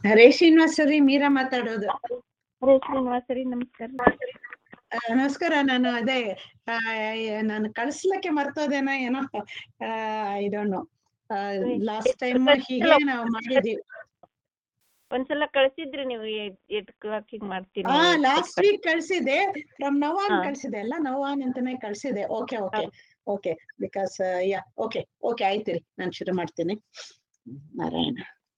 ಹರೇ ಶ್ರೀನಿವಾಸರಿ ಮೀರಾ ಮಾತಾಡೋದು ಹರೇ ಶ್ರೀನಿವಾಸ ರೀ ನಮಸ್ಕಾರ ಆ, ನಮಸ್ಕಾರ ನಾನು ಅದೇ ಆ, ನಾನು ಕಳಿಸ್ಲಿಕ್ಕೆ ಮರ್ತೋದೇನೋ ಏನೋ ಇದನ್ನು ಲಾಸ್ಟ್ ಟೈಮ್ ಹೀಗೆ ನಾವು ಮಾಡಿದೀವಿ ಒಂದ್ಸಲ ಕಳ್ಸಿದ್ರಿ ನೀವು ಎಟ್ ಕ್ಲಾಕಿಗೆ ಮಾಡ್ತೀನಿ ಹಾ ಲಾಸ್ಟ್ ವೀಕ್ ಕಳ್ಸಿದೆ ಫ್ರಮ್ ನವಾನ್ ಹಾ. ಕಳ್ಸಿದೆ ಅಲ್ಲ ನವಾನ್ ಅಂತಾನೆ ಕಳ್ಸಿದೆ okay okay okay because yeah okay okay ಆಯ್ತು ರೀ ನಾನು ಶುರು ಮಾಡ್ತೀನಿ ನಾರಾಯಣ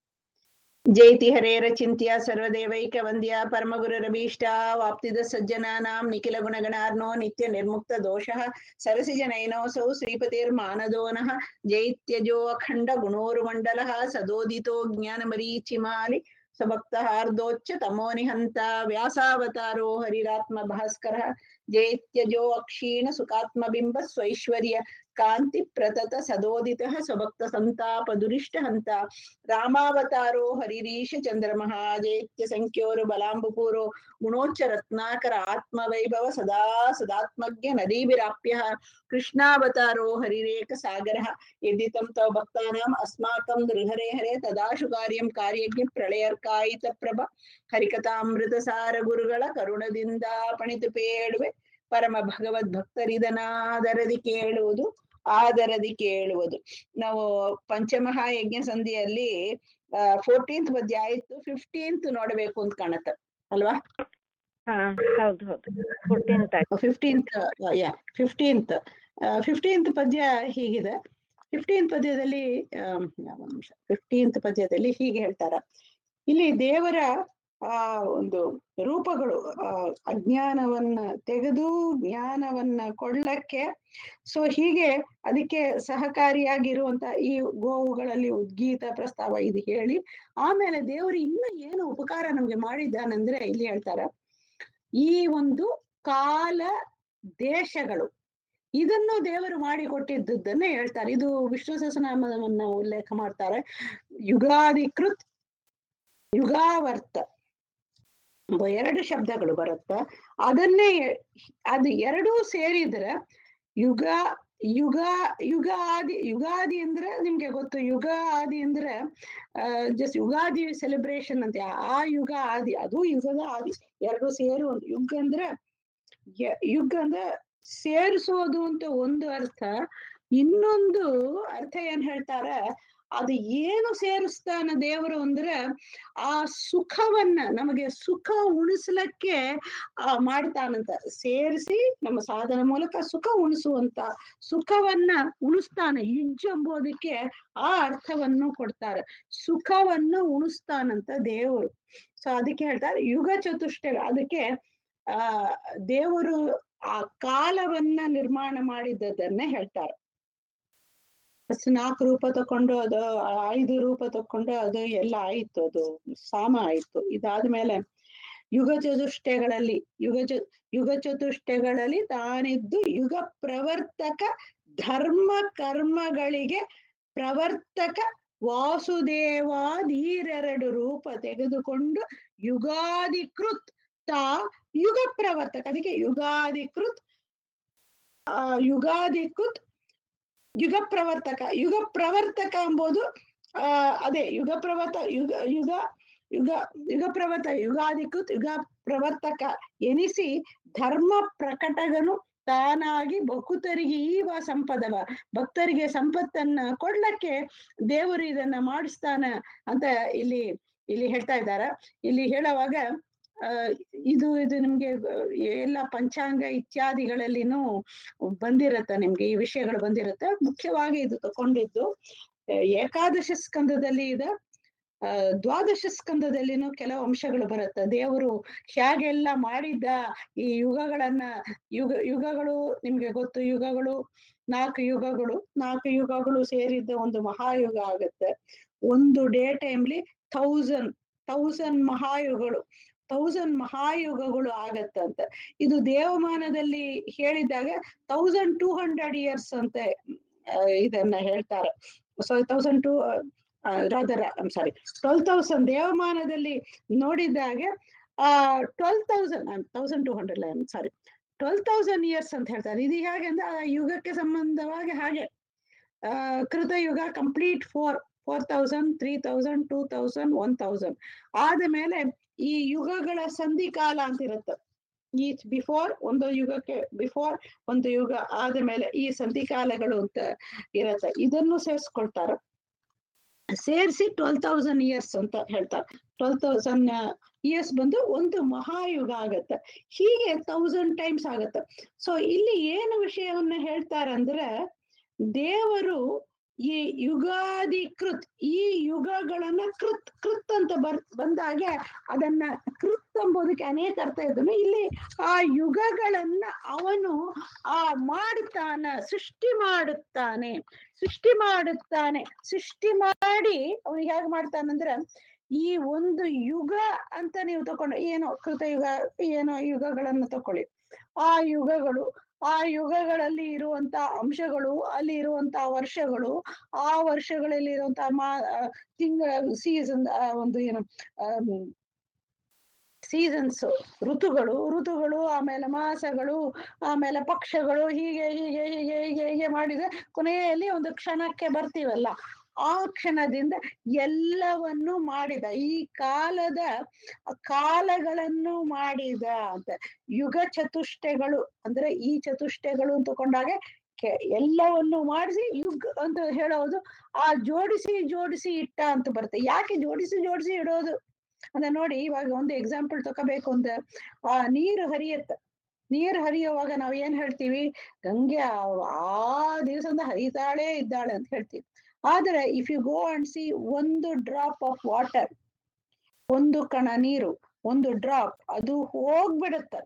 ಜೈತಿ ಹರೇರ ಚಿಂತ್ಯ ಸರ್ವದೇವೈಕ ವಂದ್ಯ ಪರಮಗುರುರಭೀಷ್ಟ ವಾಪ್ತಿದ ಸಜ್ಜನಾನಾಂ ನಿಖಿಲ ಗುಣಗಣಾರ್ನೋ ನಿತ್ಯ ನಿರ್ಮುಕ್ತ ದೋಷಃ ಸರಸಿಜನೈನೋಸೌ ಶ್ರೀಪತಿರ್ಮಾನದೋನಃ ಜೈತ್ಯಜೋ ಅಖಂಡ ಗುಣೋರ್ಮಂಡಲಃ ಸದೋದಿತೋ ಜ್ಞಾನಮರೀಚಿಮಾಲಿ ಸಭಕ್ತಹಾರ್ದೋಚ್ಚ ತಮೋ ನಿಹಂತ ವ್ಯಾಸಾವತಾರೋ ಹರಿರಾತ್ಮ ಭಾಸ್ಕರ ಜೈತ್ಯಜೋ ಅಕ್ಷೀಣ ಸುಖಾತ್ಮಬಿಂಬ ಸ್ವೈಶ್ವರ್ಯ ಕಾಂತಿ ಪ್ರತತ ಸದೋದಿತಃ ಸ್ವಭಕ್ತ ಸಂತಾಪ ದುರಿಷ್ಟ ಹಂತ ರಾಮಾವತಾರೋ ಹರಿರೀಶ ಚಂದ್ರಮಃ ಜೈತ್ಯ ಸಂಖ್ಯೋರು ಬಲಾಂಬುಪೂರೋ ಗುಣೋಚ್ಚ ರತ್ನಾಕರ ಆತ್ಮವೈಭವ ಸದಾ ಸದಾತ್ಮಜ್ಞ ನದೀಭಿರಾಪ್ಯ ಕೃಷ್ಣಾವತಾರೋ ಹರಿರೇಕ ಸಾಗರ ಯದಿತಂ ತವ ಭಕ್ತಾನಾಂ ಅಸ್ಮಾಕಂ ನೃಹರೆ ಹರೆ ತದಾಶು ಕಾರ್ಯಂ ಕಾರ್ಯಜ್ಞ ಪ್ರಳಯರ್ಕಾಯಿತ ಪ್ರಭ ಹರಿಕಥಾಮೃತ ಸಾರ ಗುರುಗಳ ಕರುಣದಿಂದ ಪಣಿತು ಪೇಳುವೆ ಪರಮ ಭಗವದ್ ಭಕ್ತರಿದನಾದರದಿ ಕೇಳುವುದು ಆದರದಿ ಕೇಳುವುದು ನಾವು ಪಂಚಮಹಾಯಜ್ಞ ಸಂಧಿಯಲ್ಲಿ ಫೋರ್ಟೀನ್ತ್ ಪದ್ಯ ಆಯ್ತು ಫಿಫ್ಟೀನ್ತ್ ನೋಡ್ಬೇಕು ಅಂತ ಕಾಣತ್ತೆ ಅಲ್ವಾ ಹಾ ಹೌದು ಹೌದು fourteenth fifteenth yeah fifteenth fifteenth ಪದ್ಯ ಹೀಗಿದೆ ಫಿಫ್ಟೀನ್ತ್ ಪದ್ಯದಲ್ಲಿ ಆಮ್, ಒಂದು ನಿಮಿಷ ಫಿಫ್ಟೀನ್ತ್ ಪದ್ಯದಲ್ಲಿ ಹೀಗೆ ಹೇಳ್ತಾರ ಇಲ್ಲಿ ದೇವರ ಆ ಒಂದು ರೂಪಗಳು ಆ ಅಜ್ಞಾನವನ್ನ ತೆಗೆದು ಜ್ಞಾನವನ್ನ ಕೊಡ್ಲಕ್ಕೆ ಸೊ ಹೀಗೆ ಅದಕ್ಕೆ ಸಹಕಾರಿಯಾಗಿರುವಂತ ಈ ಗೋವುಗಳಲ್ಲಿ ಉದ್ಗೀತ ಪ್ರಸ್ತಾವ ಇದು ಹೇಳಿ ಆಮೇಲೆ ದೇವರು ಇನ್ನು ಏನು ಉಪಕಾರ ನಮ್ಗೆ ಮಾಡಿದ್ದಾನಂದ್ರೆ ಇಲ್ಲಿ ಹೇಳ್ತಾರ ಈ ಒಂದು ಕಾಲ ದೇಶಗಳು ಇದನ್ನು ದೇವರು ಮಾಡಿಕೊಟ್ಟಿದ್ದನ್ನ ಹೇಳ್ತಾರೆ ಇದು ವಿಷ್ಣು ಸಹಸ್ರನಾಮವನ್ನ ಉಲ್ಲೇಖ ಮಾಡ್ತಾರೆ ಯುಗಾಧಿಕೃತ್ ಯುಗಾವರ್ತ ಎಂಬ ಎರಡು ಶಬ್ದಗಳು ಬರುತ್ತೆ ಅದನ್ನೇ ಅದು ಎರಡೂ ಸೇರಿದ್ರೆ ಯುಗ ಯುಗ ಯುಗ ಆದಿ ಯುಗಾದಿ ಅಂದ್ರೆ ನಿಮ್ಗೆ ಗೊತ್ತು ಯುಗ ಆದಿ ಅಂದ್ರೆ ಜಸ್ಟ್ ಯುಗಾದಿ ಸೆಲೆಬ್ರೇಷನ್ ಅಂತ ಆ ಯುಗ ಆದಿ ಅದು ಯುಗದ ಆದಿ ಎರಡು ಸೇರು ಒಂದು ಯುಗ ಅಂದ್ರೆ ಯ- ಯುಗ ಅಂದ್ರೆ ಸೇರಿಸೋದು ಅಂತ ಒಂದು ಅರ್ಥ ಇನ್ನೊಂದು ಅರ್ಥ ಏನ್ ಹೇಳ್ತಾರೆ ಅದು ಏನು ಸೇರಿಸ್ತಾನ ದೇವರು ಅಂದ್ರೆ ಆ ಸುಖವನ್ನ ನಮಗೆ ಸುಖ ಉಣಿಸ್ಲಕ್ಕೆ ಆ ಮಾಡ್ತಾನಂತ ಸೇರಿಸಿ ನಮ್ಮ ಸಾಧನ ಮೂಲಕ ಸುಖ ಉಣಿಸುವಂತ ಸುಖವನ್ನ ಉಣಿಸ್ತಾನೆ ಯುಜ್ ಎಂಬುದಕ್ಕೆ ಆ ಅರ್ಥವನ್ನು ಕೊಡ್ತಾರೆ ಸುಖವನ್ನು ಉಣಿಸ್ತಾನಂತ ದೇವರು ಸೊ ಅದಕ್ಕೆ ಹೇಳ್ತಾರೆ ಯುಗ ಚತುಷ್ಟಯ ಅದಕ್ಕೆ ಆ ದೇವರು ಆ ಕಾಲವನ್ನ ನಿರ್ಮಾಣ ಮಾಡಿದ್ದದನ್ನೇ ಹೇಳ್ತಾರೆ ಫಸ್ಟ್ ನಾಲ್ಕು ರೂಪ ತಕೊಂಡು ಅದು ಐದು ರೂಪ ತಕೊಂಡು ಅದು ಎಲ್ಲ ಆಯ್ತು ಅದು ಸಾಮ ಆಯ್ತು ಇದಾದ್ಮೇಲೆ ಯುಗ ಚತುಷ್ಟಯಗಳಲ್ಲಿ ಯುಗ ಚ ಯುಗ ಚತುಷ್ಟಯಗಳಲ್ಲಿ ತಾನಿದ್ದು ಯುಗ ಪ್ರವರ್ತಕ ಧರ್ಮ ಕರ್ಮಗಳಿಗೆ ಪ್ರವರ್ತಕ ವಾಸುದೇವಾದೀರೆರಡು ರೂಪ ತೆಗೆದುಕೊಂಡು ಯುಗಾಧಿಕೃತ್ ತಾ ಯುಗ ಪ್ರವರ್ತಕ ಅದಕ್ಕೆ ಯುಗಾಧಿಕೃತ್ ಆ ಯುಗಾಧಿಕೃತ್ ಯುಗ ಪ್ರವರ್ತಕ ಯುಗ ಪ್ರವರ್ತಕ ಎಂಬುದು ಆ ಅದೇ ಯುಗ ಪ್ರವರ್ತ ಯುಗ ಯುಗ ಯುಗ ಯುಗ ಪ್ರವರ್ತ ಯುಗಾಧಿಕೃತ್ ಯುಗ ಪ್ರವರ್ತಕ ಎನಿಸಿ ಧರ್ಮ ಪ್ರಕಟಗನು ತಾನಾಗಿ ಭಕ್ತರಿಗೆ ಈವ ಸಂಪದವ ಭಕ್ತರಿಗೆ ಸಂಪತ್ತನ್ನ ಕೊಡ್ಲಕ್ಕೆ ದೇವರು ಇದನ್ನ ಮಾಡಿಸ್ತಾನ ಅಂತ ಇಲ್ಲಿ ಇಲ್ಲಿ ಹೇಳ್ತಾ ಇದ್ದಾರ ಇಲ್ಲಿ ಹೇಳುವಾಗ ಆ ಇದು ಇದು ನಿಮ್ಗೆ ಎಲ್ಲ ಪಂಚಾಂಗ ಇತ್ಯಾದಿಗಳಲ್ಲಿನೂ ಬಂದಿರತ್ತೆ ನಿಮ್ಗೆ ಈ ವಿಷಯಗಳು ಬಂದಿರುತ್ತೆ ಮುಖ್ಯವಾಗಿ ಇದು ತಕೊಂಡಿದ್ದು ಆ, ಏಕಾದಶ ಸ್ಕಂದದಲ್ಲಿ ಇದೆ ಆ ದ್ವಾದಶ ಸ್ಕಂದದಲ್ಲಿನೂ ಕೆಲವು ಅಂಶಗಳು ಬರುತ್ತೆ ದೇವರು ಹೇಗೆಲ್ಲ ಮಾಡಿದ್ದ ಈ ಯುಗಗಳನ್ನ ಯುಗ ಯುಗಗಳು ನಿಮ್ಗೆ ಗೊತ್ತು ಯುಗಗಳು ನಾಲ್ಕು ಯುಗಗಳು ನಾಲ್ಕು ಯುಗಗಳು ಸೇರಿದ್ದ ಒಂದು ಮಹಾಯುಗ ಆಗತ್ತೆ ಒಂದು ಡೇ ಟೈಮ್ಲಿ ಥೌಸಂಡ್ ಥೌಸಂಡ್ ಮಹಾಯುಗಗಳು ಥೌಸಂಡ್ ಮಹಾಯುಗಗಳು ಆಗತ್ತಂತ ಇದು ದೇವಮಾನದಲ್ಲಿ ಹೇಳಿದಾಗ ತೌಸಂಡ್ ಟೂ ಹಂಡ್ರೆಡ್ ಇಯರ್ಸ್ ಅಂತ ಆ, ಇದನ್ನ ಹೇಳ್ತಾರೆ so thousand two rather I'm sorry twelve thousand ದೇವಮಾನದಲ್ಲಿ ನೋಡಿದಾಗ ಆ twelve thousand thousand two hundred I'm sorry twelve thousand years ಅಂತ ಹೇಳ್ತಾರೆ ಇದು ಹೇಗೆ ಅಂದ್ರೆ ಆ ಯುಗಕ್ಕೆ ಸಂಬಂಧವಾಗಿ ಹಾಗೆ ಆ ಕೃತಯುಗ complete four four thousand three thousand two thousand one thousand ಆದ ಮೇಲೆ ಈ ಯುಗಗಳ ಸಂಧಿಕಾಲ ಅಂತ ಇರುತ್ತೆ ಈ ಬಿಫೋರ್ ಒಂದು ಯುಗಕ್ಕೆ ಬಿಫೋರ್ ಒಂದು ಯುಗ ಆದ ಮೇಲೆ ಈ ಸಂಧಿಕಾಲಗಳು ಅಂತ ಇರತ್ತೆ ಇದನ್ನು ಸೇರಿಸ್ಕೊಳ್ತಾರ ಸೇರಿಸಿ ಟ್ವೆಲ್ ತೌಸಂಡ್ ಇಯರ್ಸ್ ಅಂತ ಹೇಳ್ತಾರೆ ಟ್ವೆಲ್ ತೌಸಂಡ್ ಇಯರ್ಸ್ ಬಂದು ಒಂದು ಮಹಾಯುಗ ಆಗತ್ತೆ ಹೀಗೆ ತೌಸಂಡ್ ಟೈಮ್ಸ್ ಆಗತ್ತೆ ಸೊ ಇಲ್ಲಿ ಏನು ವಿಷಯವನ್ನ ಹೇಳ್ತಾರಂದ್ರೆ ದೇವರು ಈ ಯುಗಾದಿ ಕೃತ್ ಈ ಯುಗಗಳನ್ನ ಕೃತ್ ಕೃತ್ ಅಂತ ಬರ್ ಬಂದಾಗೆ ಅದನ್ನ ಕೃತ್ ಎಂಬುದಕ್ಕೆ ಅನೇಕ ಅರ್ಥ ಇದ್ದನು ಇಲ್ಲಿ ಆ ಯುಗಗಳನ್ನ ಅವನು ಆ ಮಾಡುತ್ತಾನ ಸೃಷ್ಟಿ ಮಾಡುತ್ತಾನೆ ಸೃಷ್ಟಿ ಮಾಡುತ್ತಾನೆ ಸೃಷ್ಟಿ ಮಾಡಿ ಅವನು ಹೇಗೆ ಮಾಡ್ತಾನಂದ್ರೆ ಈ ಒಂದು ಯುಗ ಅಂತ ನೀವು ತಕೊಂಡು ಏನೋ ಕೃತಯುಗ ಏನೋ ಯುಗಗಳನ್ನು ತಕೊಳ್ಳಿ ಆ ಯುಗಗಳು ಆ ಯುಗಗಳಲ್ಲಿ ಇರುವಂತ ಅಂಶಗಳು ಅಲ್ಲಿ ಇರುವಂತ ವರ್ಷಗಳು ಆ ವರ್ಷಗಳಲ್ಲಿ ಇರುವಂತ ಮಾ ತಿಂಗಳ ಸೀಸನ್ ಒಂದು ಏನು ಸೀಸನ್ಸ್ ಋತುಗಳು ಋತುಗಳು ಆಮೇಲೆ ಮಾಸಗಳು ಆಮೇಲೆ ಪಕ್ಷಗಳು ಹೀಗೆ ಹೀಗೆ ಹೀಗೆ ಹೀಗೆ ಹೀಗೆ ಮಾಡಿದ್ರೆ ಕೊನೆಯಲ್ಲಿ ಒಂದು ಕ್ಷಣಕ್ಕೆ ಬರ್ತೀವಲ್ಲ ಆ ಕ್ಷಣದಿಂದ ಎಲ್ಲವನ್ನು ಮಾಡಿದ ಈ ಕಾಲದ ಕಾಲಗಳನ್ನು ಮಾಡಿದ ಅಂತ ಯುಗ ಚತುಷ್ಟೆಗಳು ಅಂದ್ರೆ ಈ ಚತುಷ್ಟೆಗಳು ಅಂತ ತಕೊಂಡಾಗ ಎಲ್ಲವನ್ನು ಮಾಡಿಸಿ ಯುಗ್ ಅಂತ ಹೇಳೋದು ಆ ಜೋಡಿಸಿ ಜೋಡಿಸಿ ಇಟ್ಟ ಅಂತ ಬರುತ್ತೆ ಯಾಕೆ ಜೋಡಿಸಿ ಜೋಡಿಸಿ ಇಡೋದು ಅಂದ್ರೆ ನೋಡಿ ಇವಾಗ ಒಂದು ಎಕ್ಸಾಂಪಲ್ ತಗೋಬೇಕು ಅಂದ್ರೆ ಆ ನೀರು ಹರಿಯತ್ತ ನೀರು ಹರಿಯುವಾಗ ನಾವ್ ಏನ್ ಹೇಳ್ತೀವಿ ಗಂಗೆ ಆ ದಿವಸದಿಂದ ಹರಿತಾಳೆ ಇದ್ದಾಳೆ ಅಂತ ಹೇಳ್ತೀವಿ ಆದ್ರೆ if you go and see ಒಂದು ಡ್ರಾಪ್ ಆಫ್ ವಾಟರ್ ಒಂದು ಕಣ ನೀರು ಒಂದು ಡ್ರಾಪ್ ಅದು ಹೋಗ್ಬಿಡುತ್ತೆ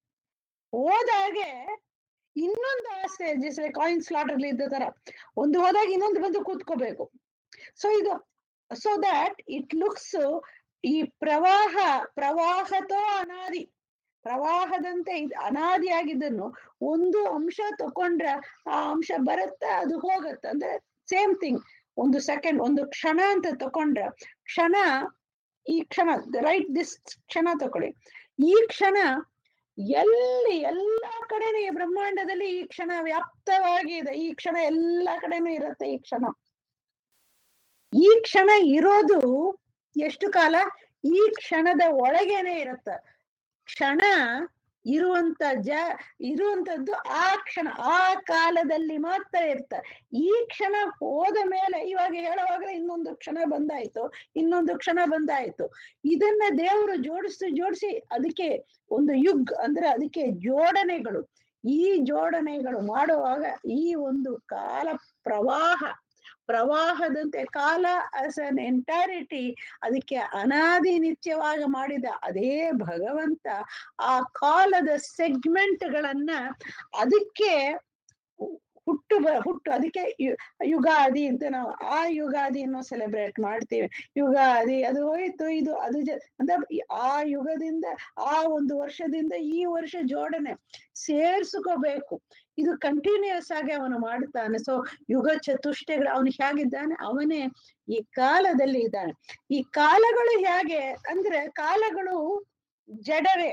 ಹೋದಾಗೆ ಇನ್ನೊಂದು ಆಸೆ ಜಸ್ಟ್ ಕಾಯಿನ್ ಸ್ಲಾಟ್ ಅಲ್ಲಿ ಇದ್ದ ತರ ಒಂದು ಹೋದಾಗ ಇನ್ನೊಂದು ಬಂದು ಕೂತ್ಕೋಬೇಕು ಸೊ ಇದು ಸೊ ದಟ್ ಇಟ್ ಲುಕ್ಸ್ ಈ ಪ್ರವಾಹ ಪ್ರವಾಹತೋ ಅನಾದಿ ಪ್ರವಾಹದಂತೆ ಇದು ಅನಾದಿಯಾಗಿದ್ದನ್ನು ಒಂದು ಅಂಶ ತಕೊಂಡ್ರೆ ಆ ಅಂಶ ಬರುತ್ತೆ ಅದು ಹೋಗತ್ತೆ ಅಂದ್ರೆ ಸೇಮ್ ಥಿಂಗ್ ಒಂದು ಸೆಕೆಂಡ್ ಒಂದು ಕ್ಷಣ ಅಂತ ತಕೊಂಡ್ರೆ ಕ್ಷಣ ಈ ಕ್ಷಣ ರೈಟ್ ದಿಸ್ ಕ್ಷಣ ತಕೊಳ್ಳಿ ಈ ಕ್ಷಣ ಎಲ್ಲಿ ಎಲ್ಲಾ ಕಡೆನೂ ಈ ಬ್ರಹ್ಮಾಂಡದಲ್ಲಿ ಈ ಕ್ಷಣ ವ್ಯಾಪ್ತವಾಗಿ ಇದೆ ಈ ಕ್ಷಣ ಎಲ್ಲಾ ಕಡೆನೂ ಇರುತ್ತೆ ಈ ಕ್ಷಣ ಈ ಕ್ಷಣ ಇರೋದು ಎಷ್ಟು ಕಾಲ ಈ ಕ್ಷಣದ ಒಳಗೇನೆ ಇರುತ್ತೆ ಕ್ಷಣ ಇರುವಂತ ಜ ಇರುವಂತದ್ದು ಆ ಕ್ಷಣ ಆ ಕಾಲದಲ್ಲಿ ಮಾತ್ರ ಇರ್ತ ಈ ಕ್ಷಣ ಹೋದ ಮೇಲೆ ಇವಾಗ ಹೇಳುವಾಗ ಇನ್ನೊಂದು ಕ್ಷಣ ಬಂದಾಯ್ತು ಇನ್ನೊಂದು ಕ್ಷಣ ಬಂದಾಯ್ತು ಇದನ್ನ ದೇವರು ಜೋಡಿಸಿ ಜೋಡಿಸಿ ಅದಕ್ಕೆ ಒಂದು ಯುಗ್ ಅಂದ್ರೆ ಅದಕ್ಕೆ ಜೋಡಣೆಗಳು ಈ ಜೋಡಣೆಗಳು ಮಾಡುವಾಗ ಈ ಒಂದು ಕಾಲ ಪ್ರವಾಹ ಪ್ರವಾಹದಂತೆ ಕಾಲ ಆಸ್ ಅನ್ ಎಂಟೈರಿಟಿ ಅದಕ್ಕೆ ಅನಾದಿ ನಿತ್ಯವಾಗಿ ಮಾಡಿದ ಅದೇ ಭಗವಂತ ಆ ಕಾಲದ ಸೆಗ್ಮೆಂಟ್ಗಳನ್ನ ಅದಕ್ಕೆ ಹುಟ್ಟು ಬ ಹುಟ್ಟು ಅದಕ್ಕೆ ಯುಗಾದಿ ಅಂತ ನಾವು ಆ ಯುಗಾದಿಯನ್ನು ಸೆಲೆಬ್ರೇಟ್ ಮಾಡ್ತೀವಿ ಯುಗಾದಿ ಅದು ಹೋಯ್ತು ಇದು ಅದು ಜ ಅಂದ್ರೆ ಆ ಯುಗದಿಂದ ಆ ಒಂದು ವರ್ಷದಿಂದ ಈ ವರ್ಷ ಜೋಡಣೆ ಸೇರ್ಸ್ಕೋಬೇಕು ಇದು ಕಂಟಿನ್ಯೂಸ್ ಆಗಿ ಅವನು ಮಾಡ್ತಾನೆ ಸೊ ಯುಗ ಚತುಷ್ಟಯಗಳು ಅವನು ಹೇಗಿದ್ದಾನೆ ಅವನೇ ಈ ಕಾಲದಲ್ಲಿ ಇದ್ದಾನೆ ಈ ಕಾಲಗಳು ಹೇಗೆ ಅಂದ್ರೆ ಕಾಲಗಳು ಜಡವೇ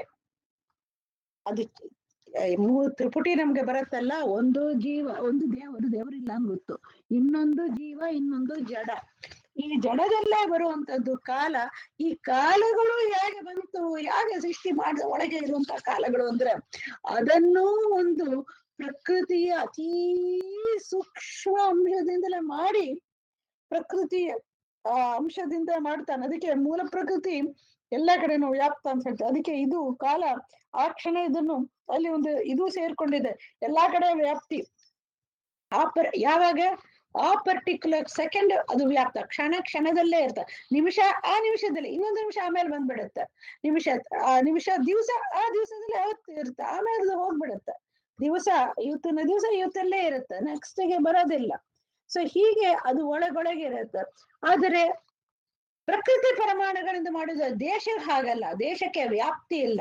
ಅದು ಮೂರು ತ್ರಿಪುಟಿ ನಮ್ಗೆ ಬರುತ್ತಲ್ಲ ಒಂದು ಜೀವ ಒಂದು ದೇವರು ದೇವರಿಲ್ಲ ಅಂತ ಗೊತ್ತು ಇನ್ನೊಂದು ಜೀವ ಇನ್ನೊಂದು ಜಡ ಈ ಜಡದಲ್ಲೇ ಬರುವಂತದ್ದು ಕಾಲ ಈ ಕಾಲಗಳು ಹೇಗೆ ಬಂತು ಹೇಗೆ ಸೃಷ್ಟಿ ಮಾಡಿದ ಒಳಗೆ ಇರುವಂತ ಕಾಲಗಳು ಅಂದ್ರೆ ಅದನ್ನೂ ಒಂದು ಪ್ರಕೃತಿಯ ಅತೀ ಸೂಕ್ಷ್ಮ ಅಂಶದಿಂದಲೇ ಮಾಡಿ ಪ್ರಕೃತಿಯ ಆ ಅಂಶದಿಂದ ಮಾಡ್ತಾನೆ ಅದಕ್ಕೆ ಮೂಲ ಪ್ರಕೃತಿ ಎಲ್ಲಾ ಕಡೆನೂ ವ್ಯಾಪ್ತ ಅಂತ ಹೇಳ್ತಾರೆ ಅದಕ್ಕೆ ಇದು ಕಾಲ ಆ ಕ್ಷಣ ಇದನ್ನು ಅಲ್ಲಿ ಒಂದು ಇದು ಸೇರ್ಕೊಂಡಿದೆ ಎಲ್ಲಾ ಕಡೆ ವ್ಯಾಪ್ತಿ ಆ ಪರ್ ಯಾವಾಗ ಆ ಪರ್ಟಿಕ್ಯುಲರ್ ಸೆಕೆಂಡ್ ಅದು ವ್ಯಾಪ್ತ ಕ್ಷಣ ಕ್ಷಣದಲ್ಲೇ ಇರ್ತ ನಿಮಿಷ ಆ ನಿಮಿಷದಲ್ಲಿ ಇನ್ನೊಂದು ನಿಮಿಷ ಆಮೇಲೆ ಬಂದ್ಬಿಡುತ್ತೆ ನಿಮಿಷ ಆ ನಿಮಿಷ ದಿವಸ ಆ ದಿವಸದಲ್ಲಿ ಅವತ್ತು ಇರುತ್ತೆ ಆಮೇಲೆ ಅದು ಹೋಗ್ಬಿಡುತ್ತೆ ದಿವಸ ಇವತ್ತಿನ ದಿವಸ ಇವತ್ತಲ್ಲೇ ಇರುತ್ತೆ ನೆಕ್ಸ್ಟ್ ಗೆ ಬರೋದಿಲ್ಲ ಸೊ ಹೀಗೆ ಅದು ಒಳಗೊಳಗೆ ಇರುತ್ತೆ ಆದರೆ ಪ್ರಕೃತಿ ಪರಮಾಣುಗಳಿಂದ ಮಾಡಿದ ದೇಶ ಹಾಗಲ್ಲ ದೇಶಕ್ಕೆ ವ್ಯಾಪ್ತಿ ಇಲ್ಲ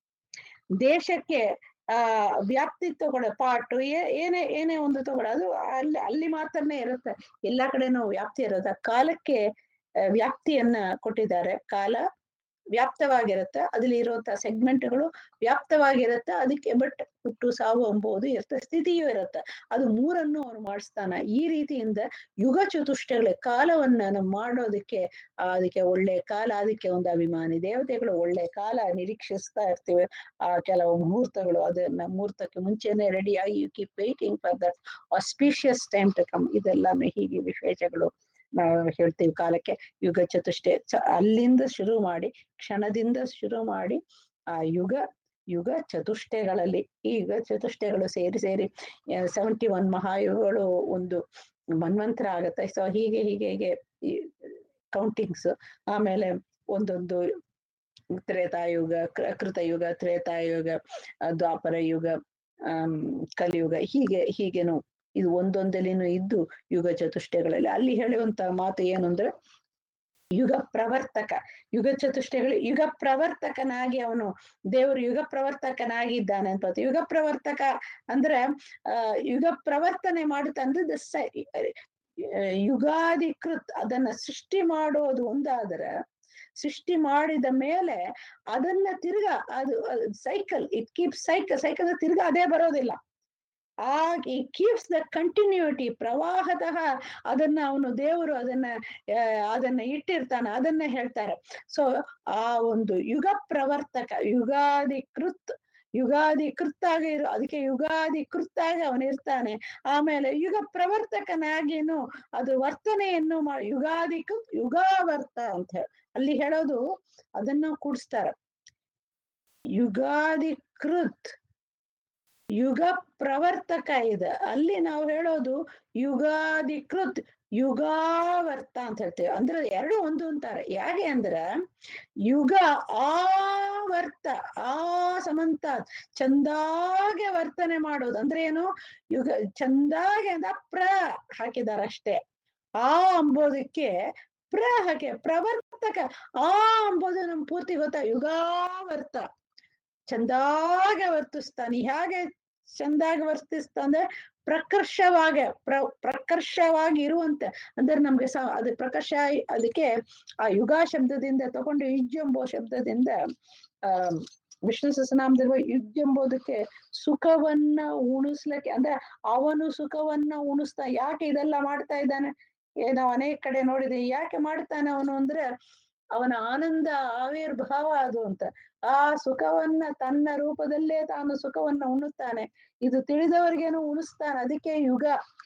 ದೇಶಕ್ಕೆ ಆ ವ್ಯಾಪ್ತಿ ತಗೊಳ ಪಾಟು ಏನೇ ಏನೇ ಒಂದು ತಗೊಳ ಅದು ಅಲ್ಲಿ ಅಲ್ಲಿ ಮಾತ್ರನೇ ಇರುತ್ತೆ ಎಲ್ಲಾ ಕಡೆನೂ ವ್ಯಾಪ್ತಿ ಇರೋದ ಕಾಲಕ್ಕೆ ವ್ಯಾಪ್ತಿಯನ್ನ ಕೊಟ್ಟಿದ್ದಾರೆ ಕಾಲ ವ್ಯಾಪ್ತವಾಗಿರುತ್ತೆ ಅದ್ರಲ್ಲಿ ಇರುವಂತಹ ಸೆಗ್ಮೆಂಟ್ಗಳು ವ್ಯಾಪ್ತವಾಗಿರುತ್ತೆ ಅದಕ್ಕೆ ಬಟ್ ಹುಟ್ಟು ಸಾವು ಎಂಬುದು ಇರುತ್ತೆ ಸ್ಥಿತಿಯೂ ಇರುತ್ತೆ ಅದು ಮೂರನ್ನು ಅವ್ರು ಮಾಡಿಸ್ತಾನ ಈ ರೀತಿಯಿಂದ ಯುಗ ಚತುಷ್ಟಗಳ ಕಾಲವನ್ನ ನಾವು ಮಾಡೋದಕ್ಕೆ ಆ, ಅದಕ್ಕೆ ಒಳ್ಳೆ ಕಾಲ ಅದಕ್ಕೆ ಒಂದು ಅಭಿಮಾನಿ ದೇವತೆಗಳು ಒಳ್ಳೆ ಕಾಲ ನಿರೀಕ್ಷಿಸ್ತಾ ಇರ್ತೀವಿ ಆ ಕೆಲವು ಮುಹೂರ್ತಗಳು ಅದನ್ನ ಮುಹೂರ್ತಕ್ಕೆ ಮುಂಚೆನೆ ರೆಡಿ ಆಗಿ you keep waiting for that auspicious time to come ಇದೆಲ್ಲಾನು ಹೀಗೆ ವಿಶೇಷಗಳು ನಾವು ಹೇಳ್ತೀವಿ ಕಾಲಕ್ಕೆ ಯುಗ ಚತುಷ್ಟೆ ಚ- ಅಲ್ಲಿಂದ ಶುರು ಮಾಡಿ ಕ್ಷಣದಿಂದ ಶುರು ಮಾಡಿ ಆ ಯುಗ ಯುಗ ಚತುಷ್ಟಯಗಳಲ್ಲಿ ಈ ಯುಗ ಚತುಷ್ಟಯಗಳು ಸೇರಿ ಸೇರಿ ಸೆವೆಂಟಿ ಒನ್ ಮಹಾಯುಗಗಳು ಒಂದು ಮನ್ವಂತರ ಆಗತ್ತೆ ಸೊ ಹೀಗೆ ಹೀಗೆ ಹೀಗೆ ಕೌಂಟಿಂಗ್ಸ್ ಆಮೇಲೆ ಒಂದೊಂದು ತ್ರೇತಾಯುಗ ಕೃ- ಕೃತಯುಗ ತ್ರೇತಾಯುಗ ಆ, ದ್ವಾಪರ ಯುಗ ಆಮ್, ಕಲಿಯುಗ ಹೀಗೆ ಹೀಗೇನು ಇದು ಒಂದೊಂದಲ್ಲಿನೂ ಇದ್ದು ಯುಗ ಚತುಷ್ಟಯಗಳಲ್ಲಿ ಅಲ್ಲಿ ಹೇಳುವಂತ ಮಾತು ಏನು ಅಂದ್ರೆ ಯುಗ ಪ್ರವರ್ತಕ ಯುಗ ಚತುಷ್ಟಯಗಳು ಯುಗ ಪ್ರವರ್ತಕನಾಗಿ ಅವನು ದೇವರು ಯುಗ ಪ್ರವರ್ತಕನಾಗಿದ್ದಾನೆ ಅಂತ ಹೇಳ್ತೀವಿ. ಯುಗ ಪ್ರವರ್ತಕ ಅಂದ್ರೆ ಆ ಯುಗ ಪ್ರವರ್ತನೆ ಮಾಡುತ್ತ ಅಂದ್ರೆ the ಸ- ಆ, ಯುಗಾಧಿಕೃತ್ ಅದನ್ನ ಸೃಷ್ಟಿ ಮಾಡೋದು ಒಂದಾದ್ರೆ ಸೃಷ್ಟಿ ಮಾಡಿದ ಮೇಲೆ ಅದನ್ನ ತಿರ್ಗಾ ಅದು cycle it keep cycle cycle ತಿರ್ಗಾ ಅದೇ ಬರೋದಿಲ್ಲ ಆ ಕೀಪ್ಸ್ ದ ಕಂಟಿನ್ಯೂಟಿ ಪ್ರವಾಹತಃ ಅದನ್ನ ಅವನು ದೇವರು ಅದನ್ನ ಆ, ಅದನ್ನ ಇಟ್ಟಿರ್ತಾನೆ ಅದನ್ನ ಹೇಳ್ತಾರೆ ಸೊ ಆ ಒಂದು ಯುಗ ಪ್ರವರ್ತಕ ಯುಗಾಧಿಕೃತ್ ಯುಗಾಧಿಕೃತ್ತಾಗಿ ಇರು ಅದಕ್ಕೆ ಯುಗಾಧಿಕೃತ್ತಾಗಿ ಅವನಿರ್ತಾನೆ ಆಮೇಲೆ ಯುಗ ಪ್ರವರ್ತಕನಾಗಿನು ಅದು ವರ್ತನೆಯನ್ನು ಮಾಡಿ ಯುಗಾಧಿಕೃತ್ ಯುಗಾವರ್ತ ಅಂತ ಹೇಳಿ ಅಲ್ಲಿ ಹೇಳೋದು ಅದನ್ನ ಕೂಡಿಸ್ತಾರೆ ಯುಗಾಧಿಕೃತ್ ಯುಗ ಪ್ರವರ್ತಕ ಇದೆ ಅಲ್ಲಿ ನಾವು ಹೇಳೋದು ಯುಗಾಧಿಕೃತ್ ಯುಗಾವರ್ತ ಅಂತ ಹೇಳ್ತೇವೆ ಅಂದ್ರೆ ಎರಡು ಒಂದು ಅಂತಾರೆ ಯಾಕೆ ಅಂದ್ರೆ ಯುಗ ಆವರ್ತ ಆ ಸಮಂತ ಚಂದಾಗೆ ವರ್ತನೆ ಮಾಡೋದು ಅಂದ್ರೆ ಏನು ಯುಗ ಚಂದಾಗೆ ಅಂದ ಪ್ರ ಹಾಕಿದಾರೆ ಅಷ್ಟೇ ಆ ಅಂಬೋದಕ್ಕೆ ಪ್ರ ಹಾಕಿ ಪ್ರವರ್ತಕ ಆ ಅಂಬೋದು ನಮ್ ಪೂರ್ತಿ ಗೊತ್ತಾ ಯುಗಾವರ್ತ ಚಂದಾಗೆ ವರ್ತಿಸ್ತಾನೆ ಹೇಗೆ ಚಂದಾಗಿ ವರ್ತಿಸ್ತಾನೆ ಪ್ರಕರ್ಷವಾಗಿ ಪ್ರ ಪ್ರಕರ್ಷವಾಗಿ ಇರುವಂತೆ ಅಂದ್ರೆ ನಮ್ಗೆ ಸ ಅದು ಪ್ರಕರ್ಷ ಅದಕ್ಕೆ ಆ ಯುಗ ಶಬ್ದದಿಂದ ತಗೊಂಡು ಯುಜ್ ಎಂಬೋ ಶಬ್ದದಿಂದ ಆ ವಿಷ್ಣು ಸಹಸ್ರನಾಮದಲ್ಲಿರುವ ಯುಜ್ ಎಂಬುದಕ್ಕೆ ಸುಖವನ್ನ ಉಣಿಸ್ಲಿಕ್ಕೆ ಅಂದ್ರೆ ಅವನು ಸುಖವನ್ನ ಉಣಿಸ್ತಾ ಯಾಕೆ ಇದೆಲ್ಲ ಮಾಡ್ತಾ ಇದ್ದಾನೆ ಏ ನಾವು ಅನೇಕ ಕಡೆ ನೋಡಿದೀವಿ ಯಾಕೆ ಮಾಡ್ತಾನೆ ಅವನು ಅಂದ್ರೆ ಅವನ ಆನಂದ ಆವಿರ್ಭಾವ ಅದು ಅಂತ ಆ ಸುಖವನ್ನ ತನ್ನ ರೂಪದಲ್ಲೇ ತಾನು ಸುಖವನ್ನ ಉಣ್ಣುತ್ತಾನೆ ಇದು ತಿಳಿದವರಿಗೇನು ಉಣಿಸ್ತಾನೆ ಅದಕ್ಕೆ ಯುಗ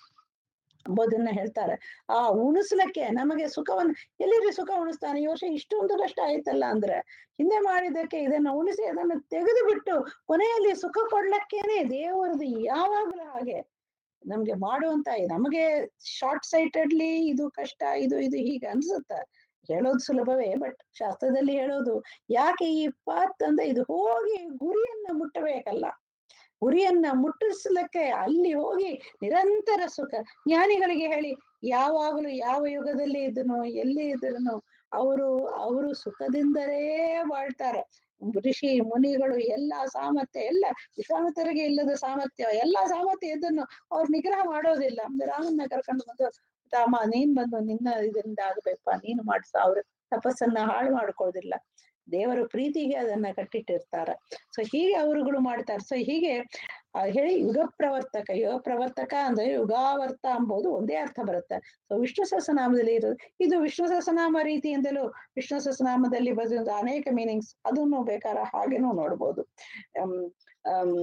ಎಂಬುದನ್ನ ಹೇಳ್ತಾರೆ ಆ ಉಣಿಸ್ಲಿಕ್ಕೆ ನಮಗೆ ಸುಖವನ್ನ ಎಲ್ಲಿರಿ ಸುಖ ಉಣಿಸ್ತಾನೆ ಈ ವರ್ಷ ಇಷ್ಟೊಂದು ಕಷ್ಟ ಆಯ್ತಲ್ಲ ಅಂದ್ರೆ ಹಿಂದೆ ಮಾಡಿದ್ದಕ್ಕೆ ಇದನ್ನ ಉಣಿಸಿ ಅದನ್ನ ತೆಗೆದು ಬಿಟ್ಟು ಕೊನೆಯಲ್ಲಿ ಸುಖ ಕೊಡ್ಲಕ್ಕೇನೆ ದೇವರದು ಯಾವಾಗಲೂ ಹಾಗೆ ನಮ್ಗೆ ಮಾಡುವಂತ ನಮಗೆ ಶಾರ್ಟ್ ಸೈಟೆಡ್ಲಿ ಇದು ಕಷ್ಟ ಇದು ಇದು ಹೀಗೆ ಅನ್ಸುತ್ತೆ ಹೇಳೋದು ಸುಲಭವೇ ಬಟ್ ಶಾಸ್ತ್ರದಲ್ಲಿ ಹೇಳೋದು ಯಾಕೆ ಈ ಪಾತ್ ಅಂದ್ರೆ ಇದು ಹೋಗಿ ಗುರಿಯನ್ನ ಮುಟ್ಟಬೇಕಲ್ಲ ಗುರಿಯನ್ನ ಮುಟ್ಟಿಸ್ಲಿಕ್ಕೆ ಅಲ್ಲಿ ಹೋಗಿ ನಿರಂತರ ಸುಖ ಜ್ಞಾನಿಗಳಿಗೆ ಹೇಳಿ ಯಾವಾಗಲೂ ಯಾವ ಯುಗದಲ್ಲಿ ಇದ್ದನು ಎಲ್ಲಿ ಇದ್ರು ಅವರು ಅವರು ಸುಖದಿಂದಲೇ ಬಾಳ್ತಾರೆ ಋಷಿ ಮುನಿಗಳು ಎಲ್ಲಾ ಸಾಮರ್ಥ್ಯ ಎಲ್ಲ ವಿಶ್ವಾಮಿತ್ರರಿಗೆ ಇಲ್ಲದ ಸಾಮರ್ಥ್ಯ ಎಲ್ಲಾ ಸಾಮರ್ಥ್ಯ ಇದನ್ನು ಅವ್ರು ನಿಗ್ರಹ ಮಾಡೋದಿಲ್ಲ ಅಂದ್ರೆ ರಾಮನ್ನ ಕರ್ಕೊಂಡು ಬಂದು ರಾಮ ನೀನ್ ಬಂದು ನಿನ್ನ ಇದರಿಂದ ಆಗ್ಬೇಕಪ್ಪ ನೀನು ಮಾಡ್ಸ ಅವ್ರ ತಪಸ್ಸನ್ನ ಹಾಳು ಮಾಡ್ಕೊಳ್ಳೋದಿಲ್ಲ ದೇವರ ಪ್ರೀತಿಗೆ ಅದನ್ನ ಕಟ್ಟಿಟ್ಟಿರ್ತಾರೆ ಸೊ ಹೀಗೆ ಅವರುಗಳು ಮಾಡ್ತಾರೆ ಸೊ ಹೀಗೆ ಆ ಹೇಳಿ ಯುಗ ಪ್ರವರ್ತಕ ಯುಗ ಪ್ರವರ್ತಕ ಅಂದ್ರೆ ಯುಗಾವರ್ತ ಎಂಬುದು ಒಂದೇ ಅರ್ಥ ಬರುತ್ತೆ ಸೊ ವಿಷ್ಣು ಸಹಸ್ರನಾಮದಲ್ಲಿ ಇರೋದು ಇದು ವಿಷ್ಣು ಸಹಸ್ರನಾಮ ರೀತಿಯಿಂದಲೂ ವಿಷ್ಣು ಸಹಸ್ರನಾಮದಲ್ಲಿ ಬಂದ ಅನೇಕ ಮೀನಿಂಗ್ಸ್ ಅದನ್ನು ಬೇಕಾದ್ರೆ ಹಾಗೇನೂ ನೋಡ್ಬೋದು ಅಮ್ ಅಮ್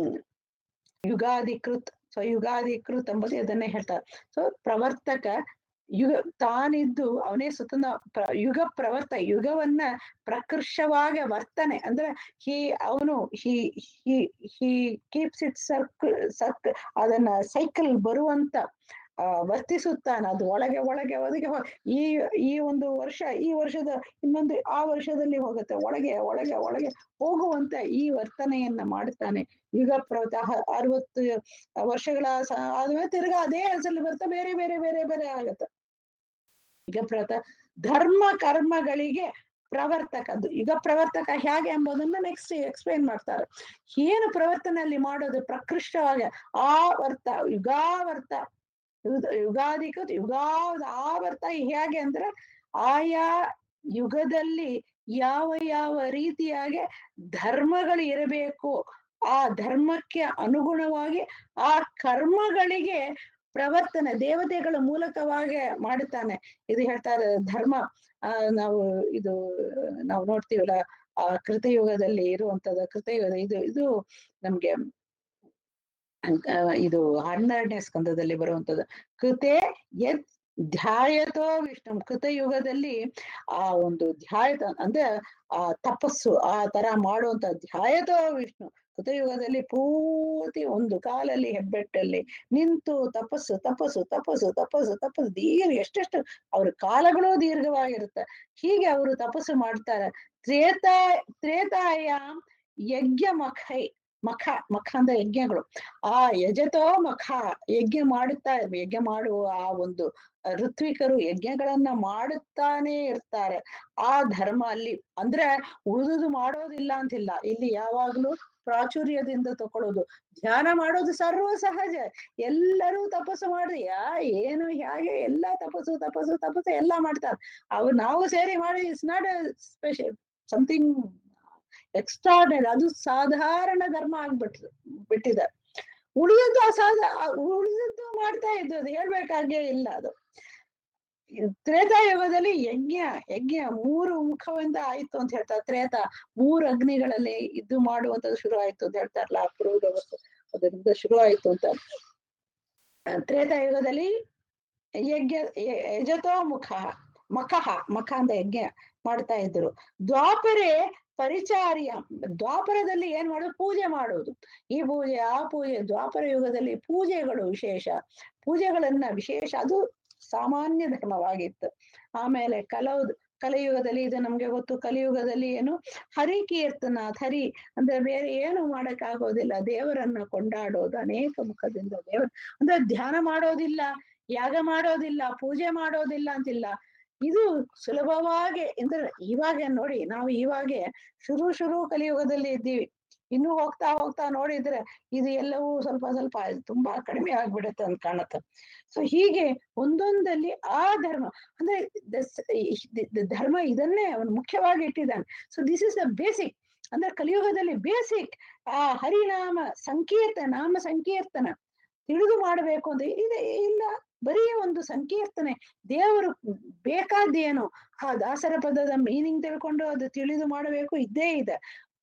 ಯುಗಾಧಿಕೃತ್ ಸೊ ಯುಗಾಧಿಕೃತ್ ಎಂಬುದು ಅದನ್ನೇ ಹೇಳ್ತಾರೆ ಸೊ ಪ್ರವರ್ತಕ ಯುಗ ತಾನಿದ್ದು ಅವನೇ ಸುತನ ಪ್ರ- ಯುಗ ಪ್ರವರ್ತ ಯುಗವನ್ನ ಪ್ರಕರ್ಷವಾಗಿ ವರ್ತನೆ ಅಂದ್ರೆ ಹಿ ಅವನು ಹಿ ಹಿ ಹಿ ಕೀಪ್ಸ್ ಇಟ್ ಸರ್ಕ್ ಸರ್ಕ್ ಅದನ್ನ ಸೈಕಲ್ ಬರುವಂತ ಆ ವರ್ತಿಸುತ್ತಾನೆ ಅದು ಒಳಗೆ ಒಳಗೆ ಒಳಗೆ ಹೋ- ಈ ಈ ಒಂದು ವರ್ಷ ಈ ವರ್ಷದ ಇನ್ನೊಂದು ಆ ವರ್ಷದಲ್ಲಿ ಹೋಗುತ್ತೆ ಒಳಗೆ ಒಳಗೆ ಒಳಗೆ ಹೋಗುವಂತ ಈ ವರ್ತನೆಯನ್ನ ಮಾಡುತ್ತಾನೆ ಯುಗ ಪ್ರವತ ಅರವತ್ತು ವರ್ಷಗಳ ಸ- ಆದ್ಮೇಲೆ ತಿರ್ಗಾ ಅದೇ ಹೆಸರಲ್ಲಿ ಬರ್ತಾ ಬೇರೆ ಬೇರೆ ಬೇರೆ ಬೇರೆ ಆಗತ್ತೆ ಯುಗ ಪ್ರವತ ಧರ್ಮ ಕರ್ಮಗಳಿಗೆ ಪ್ರವರ್ತಕದ್ದು ಯುಗ ಪ್ರವರ್ತಕ ಹೇಗೆ ಎಂಬುದನ್ನ ನೆಕ್ಸ್ಟ್ ಎಕ್ಸ್ಪ್ಲೈನ್ ಮಾಡ್ತಾರೆ ಏನು ಪ್ರವರ್ತನೆಯಲ್ಲಿ ಮಾಡೋದು ಪ್ರಕೃಷ್ಟವಾಗಿ ಆವರ್ತ ಯುಗಾವರ್ತ ಯುಗ- ಯುಗಾಧಿಕ ಯುಗಾ ಆವರ್ತ ಹೇಗೆ ಅಂದ್ರೆ ಆಯಾ ಯುಗದಲ್ಲಿ ಯಾವ ಯಾವ ರೀತಿಯಾಗಿ ಧರ್ಮಗಳು ಇರಬೇಕು ಆ ಧರ್ಮಕ್ಕೆ ಅನುಗುಣವಾಗಿ ಆ ಕರ್ಮಗಳಿಗೆ ಪ್ರವರ್ತನೆ ದೇವತೆಗಳ ಮೂಲಕವಾಗಿ ಮಾಡುತ್ತಾನೆ ಇದು ಹೇಳ್ತಾರೆ ಧರ್ಮ ಆ ನಾವು ಇದು ನಾವು ನೋಡ್ತೀವಲ್ಲ ಆ ಕೃತಯುಗದಲ್ಲಿ ಇರುವಂತದ್ದು ಕೃತಯುಗದ ಇದು ಇದು ನಮ್ಗೆ ಆ, ಇದು ಹನ್ನೆರಡನೇ ಸ್ಕಂದದಲ್ಲಿ ಬರುವಂತದ್ದು ಕೃತೆ ಯತ್ ಧ್ಯಾಯತೋ ವಿಷ್ಣು ಕೃತಯುಗದಲ್ಲಿ ಆ ಒಂದು ಧ್ಯಾಯತ ಅಂದ್ರೆ ಆ ತಪಸ್ಸು ಆ ತರ ಮಾಡುವಂತ ಧ್ಯಾಯತೋ ವಿಷ್ಣು ಕೃತಯುಗದಲ್ಲಿ ಪೂರ್ತಿ ಒಂದು ಕಾಲಲ್ಲಿ ಹೆಬ್ಬೆಟ್ಟಲ್ಲಿ ನಿಂತು ತಪಸ್ಸು ತಪಸ್ಸು ತಪಸ್ಸು ತಪಸ್ಸು ತಪಸ್ಸು ದೀರ್ಘ ಎಷ್ಟೆಷ್ಟು ಅವ್ರ ಕಾಲಗಳು ದೀರ್ಘವಾಗಿರುತ್ತೆ ಹೀಗೆ ಅವರು ತಪಸ್ಸು ಮಾಡ್ತಾರೆ ತ್ರೇತ ತ್ರೇತಾಯಾಮ್ ಯಜ್ಞ ಮಖೈ ಮಖ ಮಖ ಅಂದ್ರೆ ಯಜ್ಞಗಳು ಆ ಯಜತೋ ಮಖ ಯಜ್ಞ ಮಾಡುತ್ತಾ ಯಜ್ಞ ಮಾಡುವ ಆ ಒಂದು ಋತ್ವಿಕರು ಯಜ್ಞಗಳನ್ನ ಮಾಡುತ್ತಾನೆ ಇರ್ತಾರೆ ಆ ಧರ್ಮ ಅಲ್ಲಿ ಅಂದ್ರೆ ಉಳಿದುದು ಮಾಡೋದಿಲ್ಲ ಅಂತಿಲ್ಲ ಇಲ್ಲಿ ಯಾವಾಗ್ಲೂ ಪ್ರಾಚುರ್ಯದಿಂದ ತಕೊಳ್ಳೋದು ಧ್ಯಾನ ಮಾಡೋದು ಸರ್ವ ಸಹಜ ಎಲ್ಲರೂ ತಪಸ್ಸು ಮಾಡಿ ಯಾ ಏನು ಹೇಗೆ ಎಲ್ಲ ತಪಸ್ಸು ತಪಸ್ಸು ತಪಸ್ಸು ಎಲ್ಲ ಮಾಡ್ತಾರೆ ಅವು ನಾವು ಸೇರಿ ಮಾಡಿ it's not special something extraordinary ಅದು ಸಾಧಾರಣ ಧರ್ಮ ಆಗ್ಬಿಟ್ಟು ಬಿಟ್ಟಿದೆ ಉಳಿದದ್ದು ಅಸಾಧ ಉಳಿದದ್ದು ಮಾಡ್ತಾ ಇದ್ದು ಅದು ಹೇಳ್ಬೇಕಾಗೇ ಇಲ್ಲ ಅದು ತ್ರೇತಾಯುಗದಲ್ಲಿ ಯಜ್ಞ ಯಜ್ಞ ಮೂರು ಮುಖದಿಂದ ಆಯ್ತು ಅಂತ ಹೇಳ್ತಾರೆ ತ್ರೇತ ಮೂರು ಅಗ್ನಿಗಳಲ್ಲಿ ಇದು ಮಾಡುವಂತದ್ದು ಶುರು ಆಯ್ತು ಅಂತ ಹೇಳ್ತಾರಲ್ಲ ಅಪೂರ್ವದ ವಸ್ತು ಅದರಿಂದ ಶುರು ಆಯ್ತು ಅಂತ ಆ, ತ್ರೇತಾಯುಗದಲ್ಲಿ ಯಜ್ಞ ಯ- ಯಜತೋ ಮುಖ ಮಖಃ ಮಖ ಅಂತ ಯಜ್ಞ ಮಾಡ್ತಾ ಇದ್ರು ದ್ವಾಪರೆ ಪರಿಚಾರ್ಯ ದ್ವಾಪರದಲ್ಲಿ ಏನ್ ಮಾಡೋದು ಪೂಜೆ ಮಾಡೋದು ಈ ಪೂಜೆ ಆ ಪೂಜೆ ದ್ವಾಪರ ಯುಗದಲ್ಲಿ ಪೂಜೆಗಳು ವಿಶೇಷ ಪೂಜೆಗಳನ್ನ ವಿಶೇಷ ಅದು ಸಾಮಾನ್ಯ ಧರ್ಮವಾಗಿತ್ತು ಆಮೇಲೆ ಕಲೌ ಕಲಿಯುಗದಲ್ಲಿ ಇದು ನಮ್ಗೆ ಗೊತ್ತು ಕಲಿಯುಗದಲ್ಲಿ ಏನು ಹರಿ ಕೀರ್ತನಾಥ್ ಹರಿ ಅಂದ್ರೆ ಬೇರೆ ಏನು ಮಾಡಕ್ಕಾಗೋದಿಲ್ಲ ದೇವರನ್ನ ಕೊಂಡಾಡೋದು ಅನೇಕ ಮುಖದಿಂದ ದೇವರ ಅಂದ್ರೆ ಧ್ಯಾನ ಮಾಡೋದಿಲ್ಲ ಯಾಗ ಮಾಡೋದಿಲ್ಲ ಪೂಜೆ ಮಾಡೋದಿಲ್ಲ ಅಂತಿಲ್ಲ ಇದು ಸುಲಭವಾಗಿ ಅಂದ್ರೆ ಇವಾಗ ನೋಡಿ ನಾವು ಇವಾಗೆ ಶುರು ಶುರು ಕಲಿಯುಗದಲ್ಲಿ ಇದ್ದೀವಿ ಇನ್ನು ಹೋಗ್ತಾ ಹೋಗ್ತಾ ನೋಡಿದ್ರೆ ಇದು ಎಲ್ಲವೂ ಸ್ವಲ್ಪ ಸ್ವಲ್ಪ ತುಂಬಾ ಕಡಿಮೆ ಆಗ್ಬಿಡುತ್ತೆ ಅಂತ ಕಾಣುತ್ತೆ ಸೊ ಹೀಗೆ ಒಂದೊಂದಲ್ಲಿ ಆ ಧರ್ಮ ಅಂದ್ರೆ ದಸ್- ಇ- ದ- ಧರ್ಮ ಇದನ್ನೇ ಅವನು ಮುಖ್ಯವಾಗಿ ಇಟ್ಟಿದ್ದಾನೆ so this is the basic ಅಂದ್ರೆ ಕಲಿಯುಗದಲ್ಲಿ ಬೇಸಿಕ್ ಆ ಹರಿನಾಮ ಸಂಕೀರ್ತನ ನಾಮ ಸಂಕೀರ್ತನ ತಿಳಿದು ಮಾಡಬೇಕು ಅಂತ ಇದೆ ಇಲ್ಲ ಬರೀ ಒಂದು ಸಂಕೀರ್ತನೆ ದೇವರು ಬೇಕಾದ್ದೇನು ಆ ದಾಸರ ಪದದ ಮೀನಿಂಗ್ ತಿಳ್ಕೊಂಡು ಅದು ತಿಳಿದು ಮಾಡಬೇಕು ಇದ್ದೇ ಇದೆ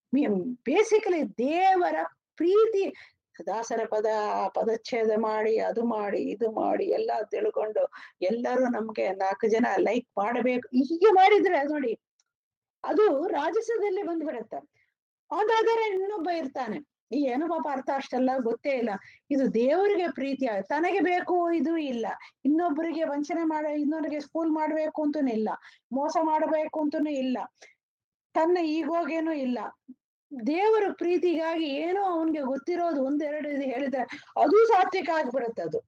ಬೇಸಿಕಲಿ ದೇವರ ಪ್ರೀತಿ ದಾಸರ ಪದ ಪದಚ್ಛೇದ ಮಾಡಿ ಅದು ಮಾಡಿ ಇದು ಮಾಡಿ ಎಲ್ಲ ತಿಳ್ಕೊಂಡು ಎಲ್ಲರೂ ನಮ್ಗೆ ನಾಲ್ಕು ಜನ ಲೈಕ್ ಮಾಡಬೇಕು ಹೀಗೆ ಮಾಡಿದ್ರೆ ನೋಡಿ ಅದು ರಾಜಸದಲ್ಲಿ ಬಂದ್ಬಿಡತ್ತೆ ಅದಾದರೆ ಇನ್ನೊಬ್ಬ ಇರ್ತಾನೆ ಈ ಏನೋ ಪಾಪ ಅರ್ಥ ಅಷ್ಟೆಲ್ಲ ಗೊತ್ತೇ ಇಲ್ಲ ಇದು ದೇವರಿಗೆ ಪ್ರೀತಿ ಆಗ ತನಗೆ ಬೇಕು ಇದು ಇಲ್ಲ ಇನ್ನೊಬ್ಬರಿಗೆ ವಂಚನೆ ಮಾಡ ಇನ್ನೊಬ್ಬರಿಗೆ ಸ್ಕೂಲ್ ಮಾಡ್ಬೇಕು ಅಂತನೂ ಇಲ್ಲ ಮೋಸ ಮಾಡಬೇಕು ಅಂತನೂ ಇಲ್ಲ ತನ್ನ ಈಗೋಗೇನೂ ಇಲ್ಲ ದೇವರ ಪ್ರೀತಿಗಾಗಿ ಏನೋ ಅವನ್ಗೆ ಗೊತ್ತಿರೋದು ಒಂದೆರಡು ಇದು ಹೇಳಿದ್ರೆ ಅದು ಸಾತ್ವಿಕ ಆಗ್ಬಿಡುತ್ತೆ ಅದು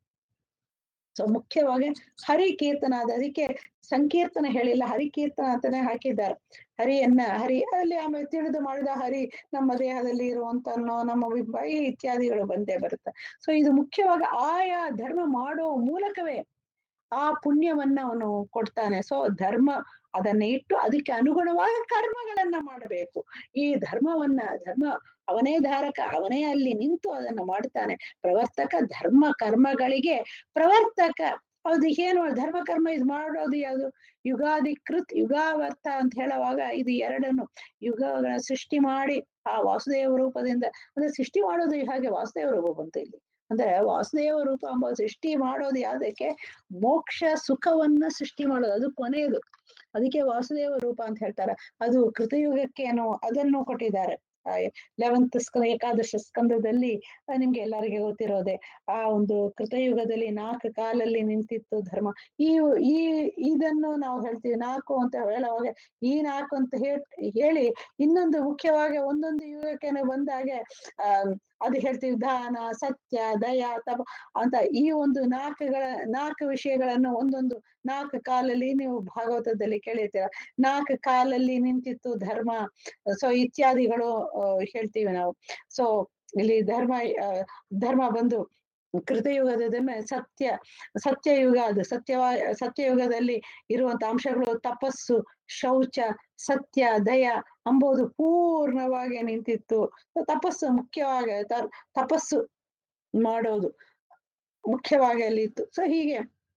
ಸೊ ಮುಖ್ಯವಾಗಿ ಹರಿ ಕೀರ್ತನ ಅದು ಅದಕ್ಕೆ ಸಂಕೀರ್ತನ ಹೇಳಿಲ್ಲ ಹರಿ ಕೀರ್ತನ ಅಂತಾನೆ ಹಾಕಿದ್ದಾರೆ ಹರಿಯನ್ನ ಹರಿ ಅಲ್ಲಿ ಆಮೇಲೆ ತಿಳಿದು ಮಾಡಿದ ಹರಿ ನಮ್ಮ ದೇಹದಲ್ಲಿ ಇರುವಂತನೋ ನಮ್ಮ ವಿಭ ಈ ಇತ್ಯಾದಿಗಳು ಬಂದೇ ಬರುತ್ತೆ ಸೊ ಇದು ಮುಖ್ಯವಾಗಿ ಆಯಾ ಧರ್ಮ ಮಾಡೋ ಮೂಲಕವೇ ಆ ಪುಣ್ಯವನ್ನ ಅವನು ಕೊಡ್ತಾನೆ ಸೊ ಧರ್ಮ ಅದನ್ನ ಇಟ್ಟು ಅದಕ್ಕೆ ಅನುಗುಣವಾಗಿ ಕರ್ಮಗಳನ್ನ ಮಾಡಬೇಕು ಈ ಧರ್ಮವನ್ನ ಧರ್ಮ ಅವನೇ ಧಾರಕ ಅವನೇ ಅಲ್ಲಿ ನಿಂತು ಅದನ್ನ ಮಾಡ್ತಾನೆ ಪ್ರವರ್ತಕ ಧರ್ಮ ಕರ್ಮಗಳಿಗೆ ಪ್ರವರ್ತಕ ಅದು ಏನು ಧರ್ಮ ಕರ್ಮ ಇದು ಮಾಡೋದು ಯಾವುದು ಯುಗಾದಿ ಕೃತ್ ಯುಗಾವರ್ತ ಅಂತ ಹೇಳುವಾಗ ಇದು ಎರಡನ್ನು ಯುಗಗಳ ಸೃಷ್ಟಿ ಮಾಡಿ ಆ ವಾಸುದೇವ ರೂಪದಿಂದ ಅಂದ್ರೆ ಸೃಷ್ಟಿ ಮಾಡೋದು ಹಾಗೆ ವಾಸುದೇವ ರೂಪ ಬಂತು ಇಲ್ಲಿ ಅಂದ್ರೆ ವಾಸುದೇವ ರೂಪ ಎಂಬ ಸೃಷ್ಟಿ ಮಾಡೋದು ಯಾವ್ದಕ್ಕೆ ಮೋಕ್ಷ ಸುಖವನ್ನ ಸೃಷ್ಟಿ ಮಾಡೋದು ಅದು ಕೊನೆಯದು ಅದಕ್ಕೆ ವಾಸುದೇವ ರೂಪ ಅಂತ ಹೇಳ್ತಾರೆ ಅದು ಕೃತಯುಗಕ್ಕೇನು ಅದನ್ನು ಕೊಟ್ಟಿದ್ದಾರೆ ಲೆವೆಂತ್ ಸ್ಕಂದ ಏಕಾದಶ ಸ್ಕಂದದಲ್ಲಿ ಆ, ನಿಮ್ಗೆ ಎಲ್ಲರಿಗೆ ಗೊತ್ತಿರೋದೆ ಆ ಒಂದು ಕೃತಯುಗದಲ್ಲಿ ನಾಲ್ಕು ಕಾಲಲ್ಲಿ ನಿಂತಿತ್ತು ಧರ್ಮ ಈ ಈ ಇದನ್ನು ನಾವು ಹೇಳ್ತೀವಿ ನಾಲ್ಕು ಅಂತ ಹೇಳುವಾಗ ಈ ನಾಲ್ಕು ಅಂತ ಹೇಳ್ ಹೇಳಿ ಇನ್ನೊಂದು ಮುಖ್ಯವಾಗಿ ಒಂದೊಂದು ಯುಗಕ್ಕೆ ಬಂದಾಗೆ ಆ ಅದು ಹೇಳ್ತೀವಿ ದಾನ ಸತ್ಯ ದಯ ತಪ ಅಂತ ಈ ಒಂದು ನಾಲ್ಕುಗಳ ನಾಲ್ಕು ವಿಷಯಗಳನ್ನು ಒಂದೊಂದು ನಾಲ್ಕು ಕಾಲಲ್ಲಿ ನೀವು ಭಾಗವತದಲ್ಲಿ ಕೇಳಿರ್ತೀರ ನಾಲ್ಕು ಕಾಲಲ್ಲಿ ನಿಂತಿತ್ತು ಧರ್ಮ ಸೊ ಇತ್ಯಾದಿಗಳು ಆ, ಹೇಳ್ತೀವಿ ನಾವು ಸೊ ಇಲ್ಲಿ ಧರ್ಮ ಆ, ಧರ್ಮ ಬಂದು ಕೃತಯುಗದ ಮೇಲೆ ಸತ್ಯ ಸತ್ಯಯುಗ ಅದು ಸತ್ಯವ ಸತ್ಯಯುಗದಲ್ಲಿ ಇರುವಂತ ಅಂಶಗಳು ತಪಸ್ಸು ಶೌಚ ಸತ್ಯ ದಯ ಅಂಬುದು ಪೂರ್ಣವಾಗಿ ನಿಂತಿತ್ತು ತಪಸ್ಸು ಮುಖ್ಯವಾಗಿ ತ- ತಪಸ್ಸು ಮಾಡೋದು ಮುಖ್ಯವಾಗಿ ಅಲ್ಲಿ ಇತ್ತು ಸೊ ಹೀಗೆ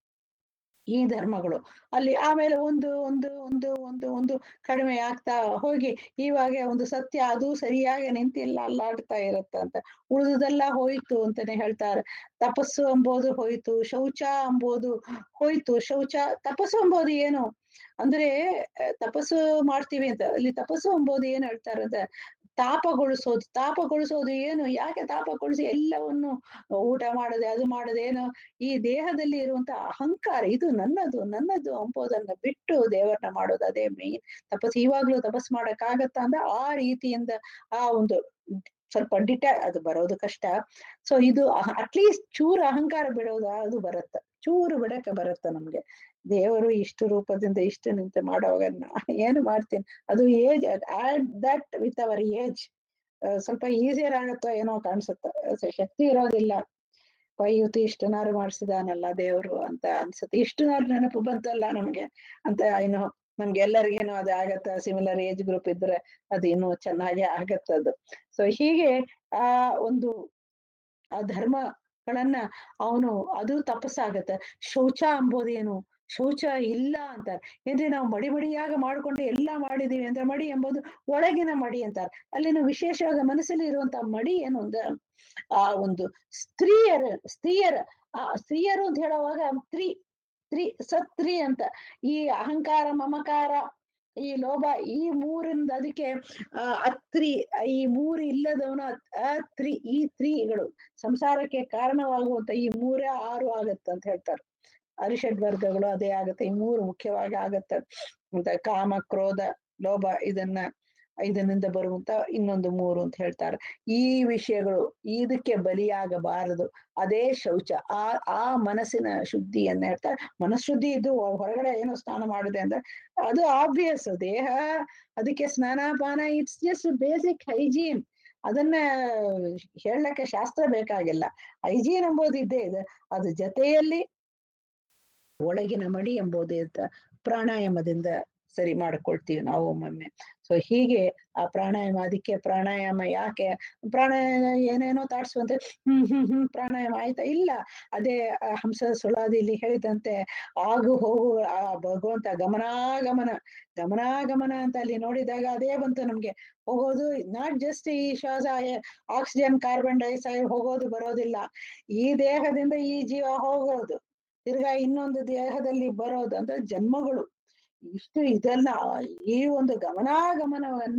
ಈ ಧರ್ಮಗಳು ಅಲ್ಲಿ ಆಮೇಲೆ ಒಂದು ಒಂದು ಒಂದು ಒಂದು ಒಂದು ಕಡಿಮೆ ಆಗ್ತಾ ಹೋಗಿ ಇವಾಗ ಒಂದು ಸತ್ಯ ಅದು ಸರಿಯಾಗಿ ನಿಂತಿಲ್ಲ ಅಲ್ಲಾಡ್ತಾ ಇರುತ್ತೆ ಅಂತ ಉಳಿದುದೆಲ್ಲ ಹೋಯ್ತು ಅಂತಾನೆ ಹೇಳ್ತಾರೆ ತಪಸ್ಸು ಎಂಬುದು ಹೋಯ್ತು ಶೌಚ ಎಂಬುದು ಹೋಯ್ತು ಶೌಚ ತಪಸ್ಸು ಎಂಬುದು ಏನು ಅಂದ್ರೆ ಅಹ್, ತಪಸ್ಸು ಮಾಡ್ತೀವಿ ಅಂತ ಅಲ್ಲಿ ತಪಸ್ಸು ಎಂಬುದು ಏನ್ ಹೇಳ್ತಾರೆ ಅಂತ ತಾಪಗೊಳಿಸೋದು ತಾಪಗೊಳಿಸೋದು ಏನು ಯಾಕೆ ತಾಪಗೊಳಿಸಿ ಎಲ್ಲವನ್ನು ಊಟ ಮಾಡದೆ ಅದು ಮಾಡದೆ ಏನು ಈ ದೇಹದಲ್ಲಿ ಇರುವಂತ ಅಹಂಕಾರ ಇದು ನನ್ನದು ನನ್ನದು ಅಂಬೋದನ್ನ ಬಿಟ್ಟು ದೇವರನ್ನ ಮಾಡೋದು ಅದೇ ಮೇನ್ ತಪಸ್ಸು ಇವಾಗ್ಲೂ ತಪಸ್ಸು ಮಾಡಕ್ಕಾಗತ್ತಾ ಅಂದ್ರೆ ಆ ರೀತಿಯಿಂದ ಆ ಒಂದು ಸ್ವಲ್ಪ ಡಿಟಾ ಅದು ಬರೋದು ಕಷ್ಟ ಸೊ ಇದು ಅಟ್ಲೀಸ್ಟ್ ಚೂರು ಅಹಂಕಾರ ಬಿಡೋದು ಅದು ಬರುತ್ತೆ ಚೂರು ಬಿಡಕ್ಕೆ ಬರುತ್ತೆ ನಮ್ಗೆ ದೇವರು ಇಷ್ಟು ರೂಪದಿಂದ ಇಷ್ಟು ನಿಂತು ಮಾಡುವಾಗ ನಾ ಏನು ಮಾಡ್ತೀನಿ ಅದು age add that with our age ಸ್ವಲ್ಪ ಈಸಿಯರ್ ಆಗತ್ತೋ ಏನೋ ಕಾಣಿಸುತ್ತೆ ಸೊ ಶಕ್ತಿ ಇರೋದಿಲ್ಲ ಇವತ್ತು ಇಷ್ಟು ನಾರು ಮಾಡಿಸಿದಾನಲ್ಲ ದೇವರು ಅಂತ ಅನ್ಸುತ್ತೆ ಇಷ್ಟು ನಾರು ನೆನಪು ಬಂತಲ್ಲ ನಮ್ಗೆ ಅಂತ ಏನು ನಮ್ಗೆ ಎಲ್ಲರಿಗೇನು ಅದು ಆಗತ್ತ ಸಿಮಿಲರ್ ಏಜ್ ಗ್ರೂಪ್ ಇದ್ರೆ ಅದು ಇನ್ನೂ ಚೆನ್ನಾಗಿ ಆಗತ್ತದು ಸೊ ಹೀಗೆ ಆ ಒಂದು ಆ ಧರ್ಮಗಳನ್ನ ಅವನು ಅದು ತಪಸ್ಸಾಗತ್ತೆ ಶೌಚ ಎಂಬುದೇನು ಶೌಚ ಇಲ್ಲ ಅಂತಾರೆ ಏನ್ರಿ ನಾವು ಮಡಿ ಮಡಿಯಾಗ ಮಾಡ್ಕೊಂಡು ಎಲ್ಲಾ ಮಾಡಿದೀವಿ ಅಂದ್ರೆ ಮಡಿ ಎಂಬುದು ಒಳಗಿನ ಮಡಿ ಅಂತಾರೆ ಅಲ್ಲಿನ ವಿಶೇಷವಾಗಿ ಮನಸ್ಸಲ್ಲಿ ಇರುವಂತ ಮಡಿ ಏನು ಅಂದ್ರೆ ಆ ಒಂದು ಸ್ತ್ರೀಯರ ಸ್ತ್ರೀಯರ ಆ ಸ್ತ್ರೀಯರು ಅಂತ ಹೇಳುವಾಗ ಸ್ತ್ರೀ ಸ್ತ್ರೀ ಸತ್ರಿ ಅಂತ ಈ ಅಹಂಕಾರ ಮಮಕಾರ ಈ ಲೋಭ ಈ ಮೂರಿಂದ ಅದಕ್ಕೆ ಆ ಅತ್ರಿ ಈ ಮೂರು ಇಲ್ಲದವನು ಅತ್ರಿ ಈ ತ್ರೀಗಳು ಸಂಸಾರಕ್ಕೆ ಕಾರಣವಾಗುವಂತ ಈ ಮೂರ ಆರು ಆಗತ್ತೆ ಅಂತ ಹೇಳ್ತಾರೆ ಅರಿಷಡ್ ವರ್ಗಗಳು ಅದೇ ಆಗತ್ತೆ ಈ ಮೂರು ಮುಖ್ಯವಾಗಿ ಆಗತ್ತೆ ಅಂತ ಕಾಮ ಕ್ರೋಧ ಲೋಭ ಇದನ್ನ ಇದರಿಂದ ಬರುವಂತ ಇನ್ನೊಂದು ಮೂರು ಅಂತ ಹೇಳ್ತಾರೆ ಈ ವಿಷಯಗಳು ಇದಕ್ಕೆ ಬಲಿಯಾಗಬಾರದು ಅದೇ ಶೌಚ ಆ ಆ ಮನಸ್ಸಿನ ಶುದ್ಧಿಯನ್ನ ಹೇಳ್ತಾರೆ ಮನಃಶುದ್ಧಿ ಇದ್ದು ಹೊರಗಡೆ ಏನೋ ಸ್ನಾನ ಮಾಡಿದೆ ಅಂದ್ರೆ ಅದು ಆಬ್ವಿಯಸ್ ದೇಹ ಅದಕ್ಕೆ ಸ್ನಾನ ಪಾನ ಇಟ್ಸ್ ಜಸ್ಟ್ ಬೇಸಿಕ್ ಹೈಜೀನ್ ಅದನ್ನ ಹೇಳಕ್ಕೆ ಶಾಸ್ತ್ರ ಬೇಕಾಗಿಲ್ಲ ಹೈಜೀನ್ ಎಂಬುದು ಇದ್ದೇ ಇದೆ ಅದು ಜೊತೆಯಲ್ಲಿ ಒಳಗಿನ ಮಡಿ ಎಂಬುದು ಇದ್ದ ಪ್ರಾಣಾಯಾಮದಿಂದ ಸರಿ ಮಾಡ್ಕೊಳ್ತೀವಿ ನಾವು ಒಮ್ಮೊಮ್ಮೆ ಸೊ ಹೀಗೆ ಆ ಪ್ರಾಣಾಯಾಮ ಅದಕ್ಕೆ ಪ್ರಾಣಾಯಾಮ ಯಾಕೆ ಪ್ರಾಣಾಯಾಮ ಏನೇನೋ ತಾಡ್ಸುವಂತೆ ಹ್ಮ್ ಹ್ಮ್ ಹ್ಮ್ ಪ್ರಾಣಾಯಾಮ ಆಯ್ತಾ ಇಲ್ಲ ಅದೇ ಆ ಹಂಸ ಸುಳಾದಿಲಿ ಹೇಳಿದಂತೆ ಆಗು ಹೋಗು ಆ ಭಗವಂತ ಗಮನಾಗಮನ ಗಮನಾಗಮನ ಅಂತ ಅಲ್ಲಿ ನೋಡಿದಾಗ ಅದೇ ಬಂತು ನಮ್ಗೆ ಹೋಗೋದು ನಾಟ್ ಜಸ್ಟ್ ಈ ಶ್ವಾಸ ಆಕ್ಸಿಜನ್ ಕಾರ್ಬನ್ ಡೈಆಕ್ಸೈಡ್ ಹೋಗೋದು ಬರೋದಿಲ್ಲ ಈ ದೇಹದಿಂದ ಈ ಜೀವ ಹೋಗೋದು ತಿರ್ಗಾ ಇನ್ನೊಂದು ದೇಹದಲ್ಲಿ ಬರೋದು ಅಂದ್ರೆ ಜನ್ಮಗಳು ಇಷ್ಟು ಇದೆಲ್ಲ ಈ ಒಂದು ಗಮನಾಗಮನವನ್ನ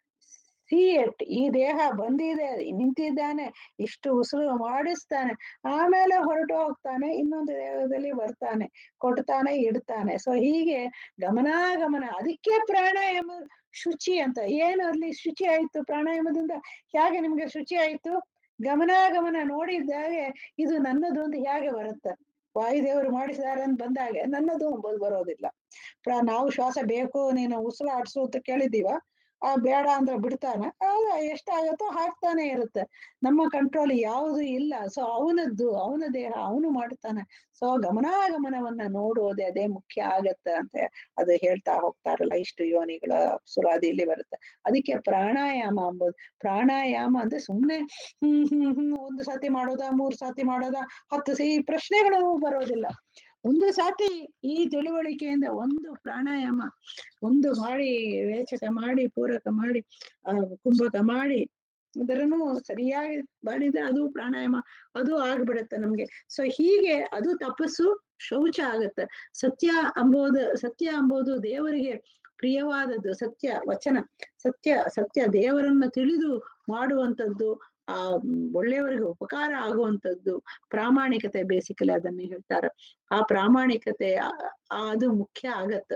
ಸಿಎಟ್ ಈ ದೇಹ ಬಂದಿದೆ ನಿಂತಿದ್ದಾನೆ ಇಷ್ಟು ಉಸಿರು ಮಾಡಿಸ್ತಾನೆ ಆಮೇಲೆ ಹೊರಟು ಹೋಗ್ತಾನೆ ಇನ್ನೊಂದು ದೇಹದಲ್ಲಿ ಬರ್ತಾನೆ ಕೊಡ್ತಾನೆ ಇಡ್ತಾನೆ ಸೊ ಹೀಗೆ ಗಮನಾಗಮನ ಅದಕ್ಕೆ ಪ್ರಾಣಾಯಾಮ ಶುಚಿ ಅಂತ ಏನು ಅಲ್ಲಿ ಶುಚಿ ಆಯ್ತು ಪ್ರಾಣಾಯಾಮದಿಂದ ಹೇಗೆ ನಿಮ್ಗೆ ಶುಚಿ ಆಯ್ತು ಗಮನಾಗಮನ ನೋಡಿದ್ದಾಗೆ ಇದು ನನ್ನದು ಅಂತ ಹೇಗೆ ಬರುತ್ತೆ ವಾಯುದೇವರು ಮಾಡಿಸಿದಾರೆ ಅಂತ ಬಂದಾಗ ನನ್ನದು ಎಂಬುದು ಬರೋದಿಲ್ಲ ಪ್ರ ನಾವು ಶ್ವಾಸ ಬೇಕು ನೀನು ಉಸಿರು ಆಡ್ಸು ಅಂತ ಕೇಳಿದೀವ ಆ ಬೇಡ ಅಂದ್ರೆ ಬಿಡ್ತಾನೆ ಎಷ್ಟಾಗತ್ತೋ ಹಾಕ್ತಾನೆ ಇರುತ್ತೆ ನಮ್ಮ ಕಂಟ್ರೋಲ್ ಯಾವುದು ಇಲ್ಲ ಸೊ ಅವನದ್ದು ಅವನ ದೇಹ ಅವನು ಮಾಡ್ತಾನೆ ಸೊ ಗಮನಾಗಮನವನ್ನ ನೋಡುವುದೇ ಅದೇ ಮುಖ್ಯ ಆಗತ್ತೆ ಅಂತ ಅದು ಹೇಳ್ತಾ ಹೋಗ್ತಾರಲ್ಲ ಇಷ್ಟು ಯೋನಿಗಳ ಸುರಾದಿಯಲ್ಲಿ ಬರುತ್ತೆ ಅದಕ್ಕೆ ಪ್ರಾಣಾಯಾಮ ಅಂಬೋದು ಪ್ರಾಣಾಯಾಮ ಅಂದ್ರೆ ಸುಮ್ನೆ ಹ್ಮ್ ಹ್ಮ್ ಹ್ಮ್ ಒಂದು ಸತಿ ಮಾಡೋದ ಮೂರ್ ಸತಿ ಮಾಡೋದ ಹತ್ತು ಸಿ ಪ್ರಶ್ನೆಗಳು ಬರೋದಿಲ್ಲ ಒಂದು ಸಾತಿ ಈ ತಿಳುವಳಿಕೆಯಿಂದ ಒಂದು ಪ್ರಾಣಾಯಾಮ ಒಂದು ಮಾಡಿ ವೇಚಕ ಮಾಡಿ ಪೂರಕ ಮಾಡಿ ಆ ಕುಂಭಕ ಮಾಡಿ ಅದರನ್ನು ಸರಿಯಾಗಿ ಮಾಡಿದ್ರೆ ಅದು ಪ್ರಾಣಾಯಾಮ ಅದು ಆಗ್ಬಿಡತ್ತೆ ನಮ್ಗೆ ಸೊ ಹೀಗೆ ಅದು ತಪಸ್ಸು ಶೌಚ ಆಗತ್ತೆ ಸತ್ಯ ಅಂಬೋದು ಸತ್ಯ ಅಂಬೋದು ದೇವರಿಗೆ ಪ್ರಿಯವಾದದ್ದು ಸತ್ಯ ವಚನ ಸತ್ಯ ಸತ್ಯ ದೇವರನ್ನ ತಿಳಿದು ಮಾಡುವಂಥದ್ದು ಆ ಒಳ್ಳೆಯವರಿಗೆ ಉಪಕಾರ ಆಗುವಂಥದ್ದು ಪ್ರಾಮಾಣಿಕತೆ ಬೇಸಿಕಲಿ ಅದನ್ನ ಹೇಳ್ತಾರೆ ಆ ಪ್ರಾಮಾಣಿಕತೆ ಅದು ಮುಖ್ಯ ಆಗತ್ತ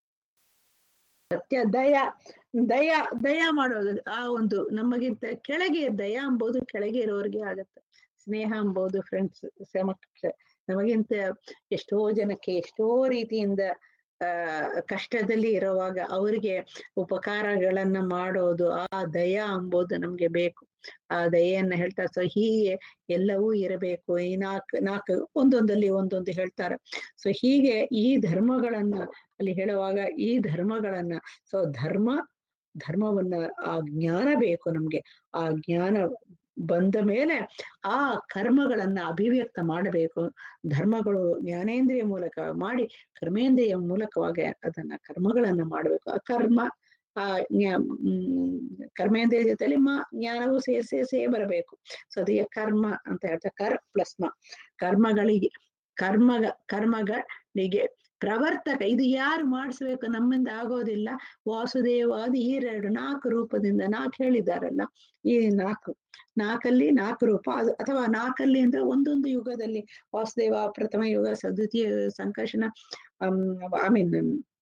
ಸತ್ಯ ದಯ ದಯ ದಯ ಮಾಡೋದು ಆ ಒಂದು ನಮಗಿಂತ ಕೆಳಗೆ ದಯ ಅಂಬೋದು ಕೆಳಗೆ ಇರೋರಿಗೆ ಆಗತ್ತೆ ಸ್ನೇಹ ಅಂಬೋದು ಫ್ರೆಂಡ್ಸ್ ಸಮಕ್ಷ ನಮಗಿಂತ ಎಷ್ಟೋ ಜನಕ್ಕೆ ಎಷ್ಟೋ ರೀತಿಯಿಂದ ಆ ಕಷ್ಟದಲ್ಲಿ ಇರುವಾಗ ಅವರಿಗೆ ಉಪಕಾರಗಳನ್ನ ಮಾಡೋದು ಆ ದಯ ಅಂಬೋದು ನಮ್ಗೆ ಬೇಕು ಆ ದಯೆಯನ್ನ ಹೇಳ್ತಾರೆ ಸೊ ಹೀಗೆ ಎಲ್ಲವೂ ಇರಬೇಕು ಈ ನಾಲ್ಕು ನಾಲ್ಕು ಒಂದೊಂದಲ್ಲಿ ಒಂದೊಂದು ಹೇಳ್ತಾರೆ ಸೊ ಹೀಗೆ ಈ ಧರ್ಮಗಳನ್ನ ಅಲ್ಲಿ ಹೇಳುವಾಗ ಈ ಧರ್ಮಗಳನ್ನ ಸೊ ಧರ್ಮ ಧರ್ಮವನ್ನ ಆ ಜ್ಞಾನ ಬೇಕು ನಮ್ಗೆ ಆ ಜ್ಞಾನ ಬಂದ ಮೇಲೆ ಆ ಕರ್ಮಗಳನ್ನ ಅಭಿವ್ಯಕ್ತ ಮಾಡಬೇಕು ಧರ್ಮಗಳು ಜ್ಞಾನೇಂದ್ರಿಯ ಮೂಲಕ ಮಾಡಿ ಕರ್ಮೇಂದ್ರಿಯ ಮೂಲಕವಾಗಿ ಅದನ್ನ ಕರ್ಮಗಳನ್ನ ಮಾಡಬೇಕು ಆ ಕರ್ಮ ಆ ಜ್ಞಾ ಹ್ಮ್ ಕರ್ಮೇಂದ್ರಿಯ ಜೊತೆಲಿ ಮ ಜ್ಞಾನವು ಸೇರ್ ಸೇರ್ ಸೇ ಬರಬೇಕು ಸೊ ಅದಕ್ಕೆ ಕರ್ಮ ಅಂತ ಹೇಳ್ತಾರೆ ಕರ್ ಪ್ಲಸ್ ಮ ಕರ್ಮಗಳಿಗೆ ಕರ್ಮಗ ಕರ್ಮಗಳಿಗೆ ಪ್ರವರ್ತಕ ಇದು ಯಾರು ಮಾಡಿಸ್ಬೇಕು ನಮ್ಮಿಂದ ಆಗೋದಿಲ್ಲ ವಾಸುದೇವಾದಿ ಈ ಎರಡು ನಾಲ್ಕು ರೂಪದಿಂದ ನಾಲ್ಕು ಹೇಳಿದಾರಲ್ಲ ಈ ನಾಲ್ಕು ನಾಲ್ಕಲ್ಲಿ ನಾಲ್ಕು ರೂಪ ಅದು ಅಥವಾ ನಾಲ್ಕಲ್ಲಿ ಅಂದ್ರೆ ಒಂದೊಂದು ಯುಗದಲ್ಲಿ ವಾಸುದೇವ ಪ್ರಥಮ ಯುಗ ಸದ್ವಿತೀಯ ಸಂಕರ್ಷಣ ಐ ಮೀನ್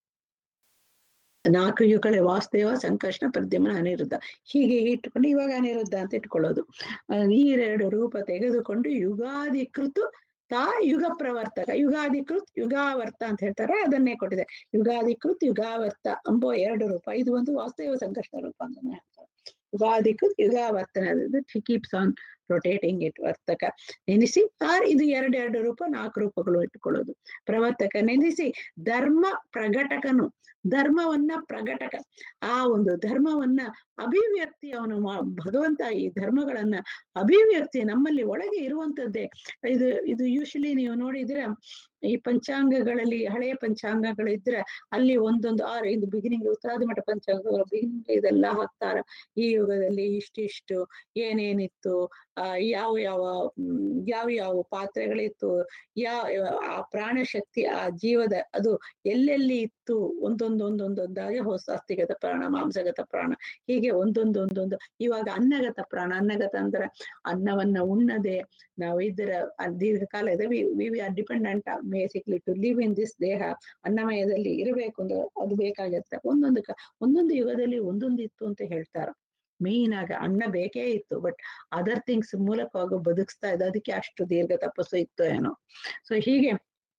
ನಾಲ್ಕು ಯುಗಗಳೇ ವಾಸುದೇವ ಸಂಕರ್ಷಣ ಪ್ರದ್ಯುಮ್ನ ಅನಿರುದ್ಧ ಹೀಗೆ ಇಟ್ಕೊಂಡು ಇವಾಗ ಅನಿರುದ್ಧ ಅಂತ ಇಟ್ಕೊಳ್ಳೋದು ಆ, ಈ ಎರಡು ರೂಪ ತೆಗೆದುಕೊಂಡು ಯುಗಾಧಿಕೃತು ತಾ ಯುಗ ಪ್ರವರ್ತಕ ಯುಗಾಧಿಕೃತ್ ಯುಗಾವರ್ತ ಅಂತ ಹೇಳ್ತಾರೆ ಅದನ್ನೇ ಕೊಟ್ಟಿದೆ ಯುಗಾಧಿಕೃತ್ ಯುಗಾವರ್ತ ಎಂಬೋ ಎರಡು ರೂಪ ಇದು ಒಂದು ವಾಸ್ತವ ಸಂಕಷ್ಟ ರೂಪ ಅಂತ ಹೇಳ್ತಾರೆ ಯುಗಾಧಿಕೃತ್ ಯುಗಾವರ್ತನ ಕೀಪ್ಸ್ ಆನ್ ರೊಟೇಟಿಂಗ್ ಇಟ್ ವರ್ತಕ ನೆನೆಸಿ ಆರ್ ಇದು ಎರಡೆರಡು ರೂಪ ನಾಲ್ಕು ರೂಪಗಳು ಇಟ್ಕೊಳ್ಳೋದು ಪ್ರವರ್ತಕ ನೆನೆಸಿ ಧರ್ಮ ಪ್ರಘಟಕನು ಧರ್ಮವನ್ನ ಪ್ರಘಟಕ ಆ ಒಂದು ಧರ್ಮವನ್ನ ಅಭಿವ್ಯಕ್ತಿ ಅವನು ಮಾ- ಭಗವಂತ ಈ ಧರ್ಮಗಳನ್ನ ಅಭಿವ್ಯಕ್ತಿ ನಮ್ಮಲ್ಲಿ ಒಳಗೆ ಇರುವಂತದ್ದೇ ಇದು ಇದು ಯೂಶಲಿ ನೀವು ನೋಡಿದ್ರೆ ಈ ಪಂಚಾಂಗಗಳಲ್ಲಿ ಹಳೆಯ ಪಂಚಾಂಗಗಳಿದ್ರೆ ಅಲ್ಲಿ ಒಂದೊಂದು ಆರ್ ಇದು ಬಿಗಿನಿಂಗ್ ಉತ್ತರಾದಿ ಮಠ ಪಂಚಾಂಗ ಬಿಗಿನಿಂಗ್ ಇದೆಲ್ಲ ಹಾಕ್ತಾರ ಈ ಯುಗದಲ್ಲಿ ಇಷ್ಟಿಷ್ಟು ಏನೇನಿತ್ತು ಆ ಯಾವ ಯಾವ ಹ್ಮ್, ಯಾವ ಯಾವ ಪಾತ್ರೆಗಳಿತ್ತು ಯಾವ ಆ ಪ್ರಾಣ ಶಕ್ತಿ ಆ ಜೀವದ ಅದು ಎಲ್ಲೆಲ್ಲಿ ಇತ್ತು ಒಂದೊಂದು ಒಂದೊಂದೊಂದಾಗಿ ಹೊಸ ಅಸ್ಥಿಗತ ಪ್ರಾಣ ಮಾಂಸಗತ ಪ್ರಾಣ ಹೀಗೆ ಒಂದೊಂದು ಒಂದೊಂದು ಇವಾಗ ಅನ್ನಗತ ಪ್ರಾಣ ಅನ್ನಗತ ಅಂದ್ರೆ ಅನ್ನವನ್ನ ಉಣ್ಣದೆ ನಾವು ಇದರ ಆ ದೀರ್ಘಕಾಲ ಇದೆ we we are dependent basically to live in this ದೇಹ ಅನ್ನಮಯದಲ್ಲಿ ಇರಬೇಕು ಅಂದ್ರೆ ಅದು ಬೇಕಾಗತ್ತೆ ಒಂದೊಂದು ಕ- ಒಂದೊಂದು ಯುಗದಲ್ಲಿ ಒಂದೊಂದು ಇತ್ತು ಅಂತ ಹೇಳ್ತಾರೆ ಮೇನ್ ಆಗ ಅನ್ನ ಬೇಕೇ ಇತ್ತು ಬಟ್ ಅದರ್ ಥಿಂಗ್ಸ್ ಮೂಲಕವಾಗಿ ಬದುಕಿಸ್ತಾ ಇದ್ದ ಅದಕ್ಕೆ ಅಷ್ಟು ದೀರ್ಘ ತಪಸ್ಸು ಇತ್ತು ಏನೋ ಸೊ ಹೀಗೆ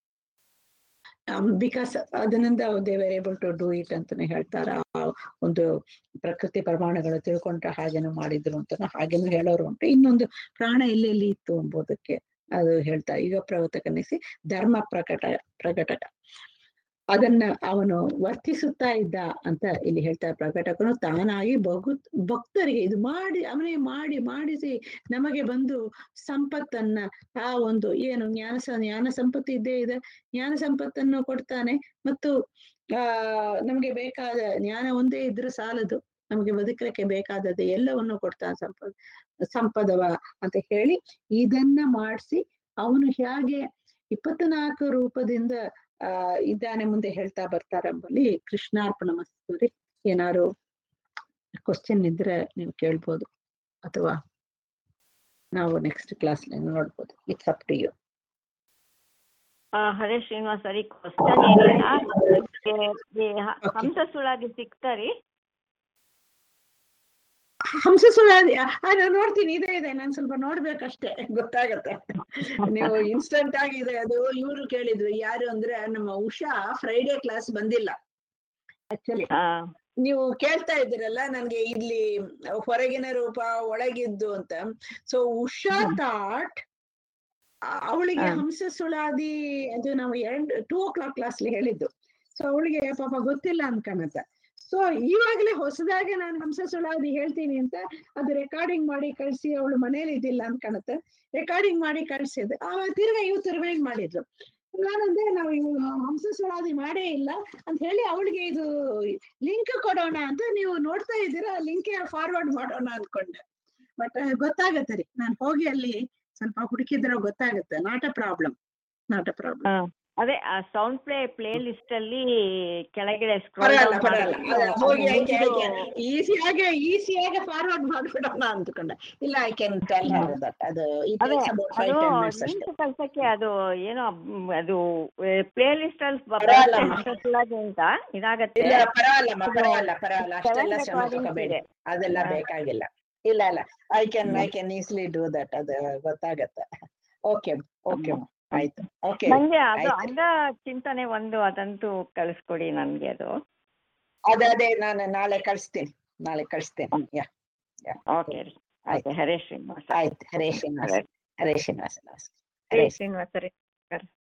ಬಿಕಾಸ್ ಅದರಿಂದ they were able to do it ಅಂತಾನೆ ಹೇಳ್ತಾರ ಆ ಒಂದು ಪ್ರಕೃತಿ ಪ್ರಮಾಣಗಳು ತಿಳ್ಕೊಂಡ್ರೆ ಹಾಗೇನು ಮಾಡಿದ್ರು ಅಂತ ಹಾಗೇನು ಹೇಳೋರು ಉಂಟು ಇನ್ನೊಂದು ಪ್ರಾಣ ಎಲ್ಲೆಲ್ಲಿ ಇತ್ತು ಎಂಬುದಕ್ಕೆ ಅದು ಹೇಳ್ತಾ ಈಗ ಪ್ರವರ್ತಕನಿಸಿ ಧರ್ಮ ಪ್ರಕಟ ಪ್ರಕಟಕ ಅದನ್ನ ಅವನು ವರ್ತಿಸುತ್ತಾ ಇದ್ದ ಅಂತ ಇಲ್ಲಿ ಹೇಳ್ತಾರೆ ಪ್ರಕಟಕನು ತಾನಾಗಿ ಬಹು ಭಕ್ತರಿಗೆ ಇದು ಮಾಡಿ ಅವನೇ ಮಾಡಿ ಮಾಡಿಸಿ ನಮಗೆ ಬಂದು ಸಂಪತ್ತನ್ನ ಆ ಒಂದು ಏನು ಜ್ಞಾನ ಸ ಜ್ಞಾನ ಸಂಪತ್ತು ಇದ್ದೇ ಇದೆ ಜ್ಞಾನ ಸಂಪತ್ತನ್ನು ಕೊಡ್ತಾನೆ ಮತ್ತು ಆ ನಮ್ಗೆ ಬೇಕಾದ ಜ್ಞಾನ ಒಂದೇ ಇದ್ರೆ ಸಾಲದು ನಮಗೆ ಬದುಕಲಿಕ್ಕೆ ಬೇಕಾದದ್ದು ಎಲ್ಲವನ್ನು ಕೊಡ್ತಾನೆ ಸಂಪದ ಸಂಪದವ ಅಂತ ಹೇಳಿ ಇದನ್ನ ಮಾಡಿಸಿ ಅವನು ಹೇಗೆ ಇಪ್ಪತ್ನಾಲ್ಕು ರೂಪದಿಂದ ಆ ಇದ್ದಾನೆ ಮುಂದೆ ಹೇಳ್ತಾ ಬರ್ತಾರಂಬಲ್ಲಿ ಕೃಷ್ಣಾರ್ಪಣ ಮಸ್ತೂರಿ ಏನಾರು ಕ್ವಶನ್ ಇದ್ರೆ ನೀವು ಕೇಳ್ಬೋದು ಅಥವಾ ನಾವು ನೆಕ್ಸ್ಟ್ ಕ್ಲಾಸ್ ನೋಡ್ಬೋದು ಇಟ್ಸ್ ಅಪ್ ಟು ಯು ಆ, ಹರೇ ಶ್ರೀನಿವಾಸ್ ಸರಿ ಕ್ವಶನ್ ಏನಿಲ್ಲ ಏ- ಏ ಹ- Okay. ಹಂಸ ಸುಳಾದಿ ಸಿಗ್ತಾರಿ ಹಂಸ ಸುಳಾದಿ ನಾನು ನೋಡ್ತೀನಿ ಇದೆ ಇದೆ ನಾನು ಸ್ವಲ್ಪ ನೋಡ್ಬೇಕಷ್ಟೇ ಗೊತ್ತಾಗತ್ತೆ ನೀವು ಇನ್ಸ್ಟಂಟ್ ಆಗಿದೆ ಅದು ಇವರು ಕೇಳಿದ್ರು ಯಾರು ಅಂದ್ರೆ ನಮ್ಮ ಉಷಾ ಫ್ರೈಡೇ ಕ್ಲಾಸ್ ಬಂದಿಲ್ಲ ಆಕ್ಚುಲಿ ಆ, ನೀವು ಕೇಳ್ತಾ ಇದ್ದೀರಲ್ಲ ನನ್ಗೆ ಇಲ್ಲಿ ಹೊರಗಿನ ರೂಪ ಒಳಗಿದ್ದು ಅಂತ ಸೊ ಉಷಾ ಥಾಟ್ ಅವಳಿಗೆ ಹಾ. ಹಂಸ ಸುಳಾದಿ ಅದು ನಾವು ಎರಡ್ ಟೂ ಓ ಕ್ಲಾಕ್ ಕ್ಲಾಸ್ಲಿ ಹೇಳಿದ್ದು ಸೊ ಅವಳಿಗೆ ಪಾಪ ಗೊತ್ತಿಲ್ಲ ಅನ್ಕಣತ್ತೆ ಸೊ ಇವಾಗಲೇ ಹೊಸದಾಗಿ ನಾನು ಹಂಸ ಸುಳಾದಿ ಹೇಳ್ತೀನಿ ಅಂತ ಅದು ರೆಕಾರ್ಡಿಂಗ್ ಮಾಡಿ ಕಳ್ಸಿ ಅವಳು ಮನೇಲಿ ಇದ್ದಿಲ್ಲ ಅನ್ಕಣತ್ತೆ ರೆಕಾರ್ಡಿಂಗ್ ಮಾಡಿ ಕಳ್ಸಿದ್ದು ಆವಾಗ ತಿರ್ಗಾ ಇವತ್ತು ರಿವೈಂಡ್ ಮಾಡಿದ್ರು ನಾನಂದ್ರೆ ನಾವು ಇವು ಹಂಸ ಸುಳಾದಿ ಮಾಡೇ ಇಲ್ಲ ಅಂತ ಹೇಳಿ ಅವಳಿಗೆ ಇದು ಲಿಂಕ್ ಕೊಡೋಣ ಅಂತ ನೀವು ನೋಡ್ತಾ ಇದ್ದೀರಾ ಲಿಂಕ್ ಫಾರ್ವರ್ಡ್ ಮಾಡೋಣ ಅನ್ಕೊಂಡೆ ಬಟ್ ಗೊತ್ತಾಗತ್ತೆ ರೀ ನಾನು ಹೋಗಿ ಅಲ್ಲಿ ಸ್ವಲ್ಪ ಹುಡುಕಿದ್ರೆ ಗೊತ್ತಾಗುತ್ತೆ not a problem not a problem ಆ, ಅದೇ ಆ ಸೌಂಡ್ ಪ್ಲೇ ಪ್ಲೇ ಲಿಸ್ಟ್ ಅಲ್ಲಿ ಕೆಳಗಡೆ scroll ಪರವಾಗಿಲ್ಲ down ಪರವಾಗಿಲ್ಲ ಮಾಡಿದ್ರೆ ಅದೇ ಅದು ಹೋಗಿ ಆಯ್ಕೆ ಆಯ್ಕೆ ನಿಮ್ದು- ಈಸಿಯಾಗಿ ಈಸಿಯಾಗಿ ಫಾರ್ವರ್ಡ್ ಮಾಡ್ಬಿಡೋಣ ಅಂದ್ಕೊಂಡೆ ಇಲ್ಲ I can tell her that ಅದು it ಅದೇ takes about five ಅದು ten minutes ಅಷ್ಟೇ ಲಿಂಕ್ ಕಳ್ಸಕ್ಕೆ ಅದು ಏನೋ ಮ್, ಅದು ಪ್ಲೇ ಲಿಸ್ಟ್ ಅಲ್ಲಿ ಬ- ಪರವಾಗಿಲ್ಲ ಬರುತ್ತೆ ಅಮ್ಮ. ಹಂಸಸುಳಾದಿ ಅಂತ ಇದಾಗತ್ತೆ ಇಲ್ಲ ಪರವಾಗಿಲ್ಲಮ್ಮ ಇದು ಪರವಾಗಿಲ್ಲ ಪರವಾಗಿಲ್ಲ ಅಷ್ಟೆಲ್ಲ seven ಶ್ರಮ recordings ತಗೋಬೇಡಿ ಇದೆ. ಅದೆಲ್ಲ ಹಾ. ಬೇಕಾಗಿಲ್ಲ ಇಲ್ಲ ಇಲ್ಲ I can I can easily do that ಅದು ಗೊತ್ತಾಗತ್ತೆ ಓಕೆ ಓಕೆ ಆಯ್ತು ಓಕೆ ನಂಗೆ ಅದು ಆಯ್ತು. ಅಂಗ ಚಿಂತನೆ ಒಂದು ಅದಂತೂ ಕಳಿಸ್ಕೊಡಿ ನನ್ಗೆ ಅದು ಅದೇ ಅದೇ ನಾನು ನಾಳೆ ಕಳಿಸ್ತೀನಿ ನಾಳೆ ಕಳಿಸ್ತೇನೆ ಯಾ ಓಕೆ ರೀ ಓಕೆ ಹರೇ ಶ್ರೀನಿವಾಸ ಆಯ್ತು ಹರೇ ಶ್ರೀನಿವಾಸ ಹರೇ ಹರೇ ಶ್ರೀನಿವಾಸ ನಮಸ್ಕಾರ ಹರೇ ಹರೇ ಶ್ರೀನಿವಾಸ ರೀ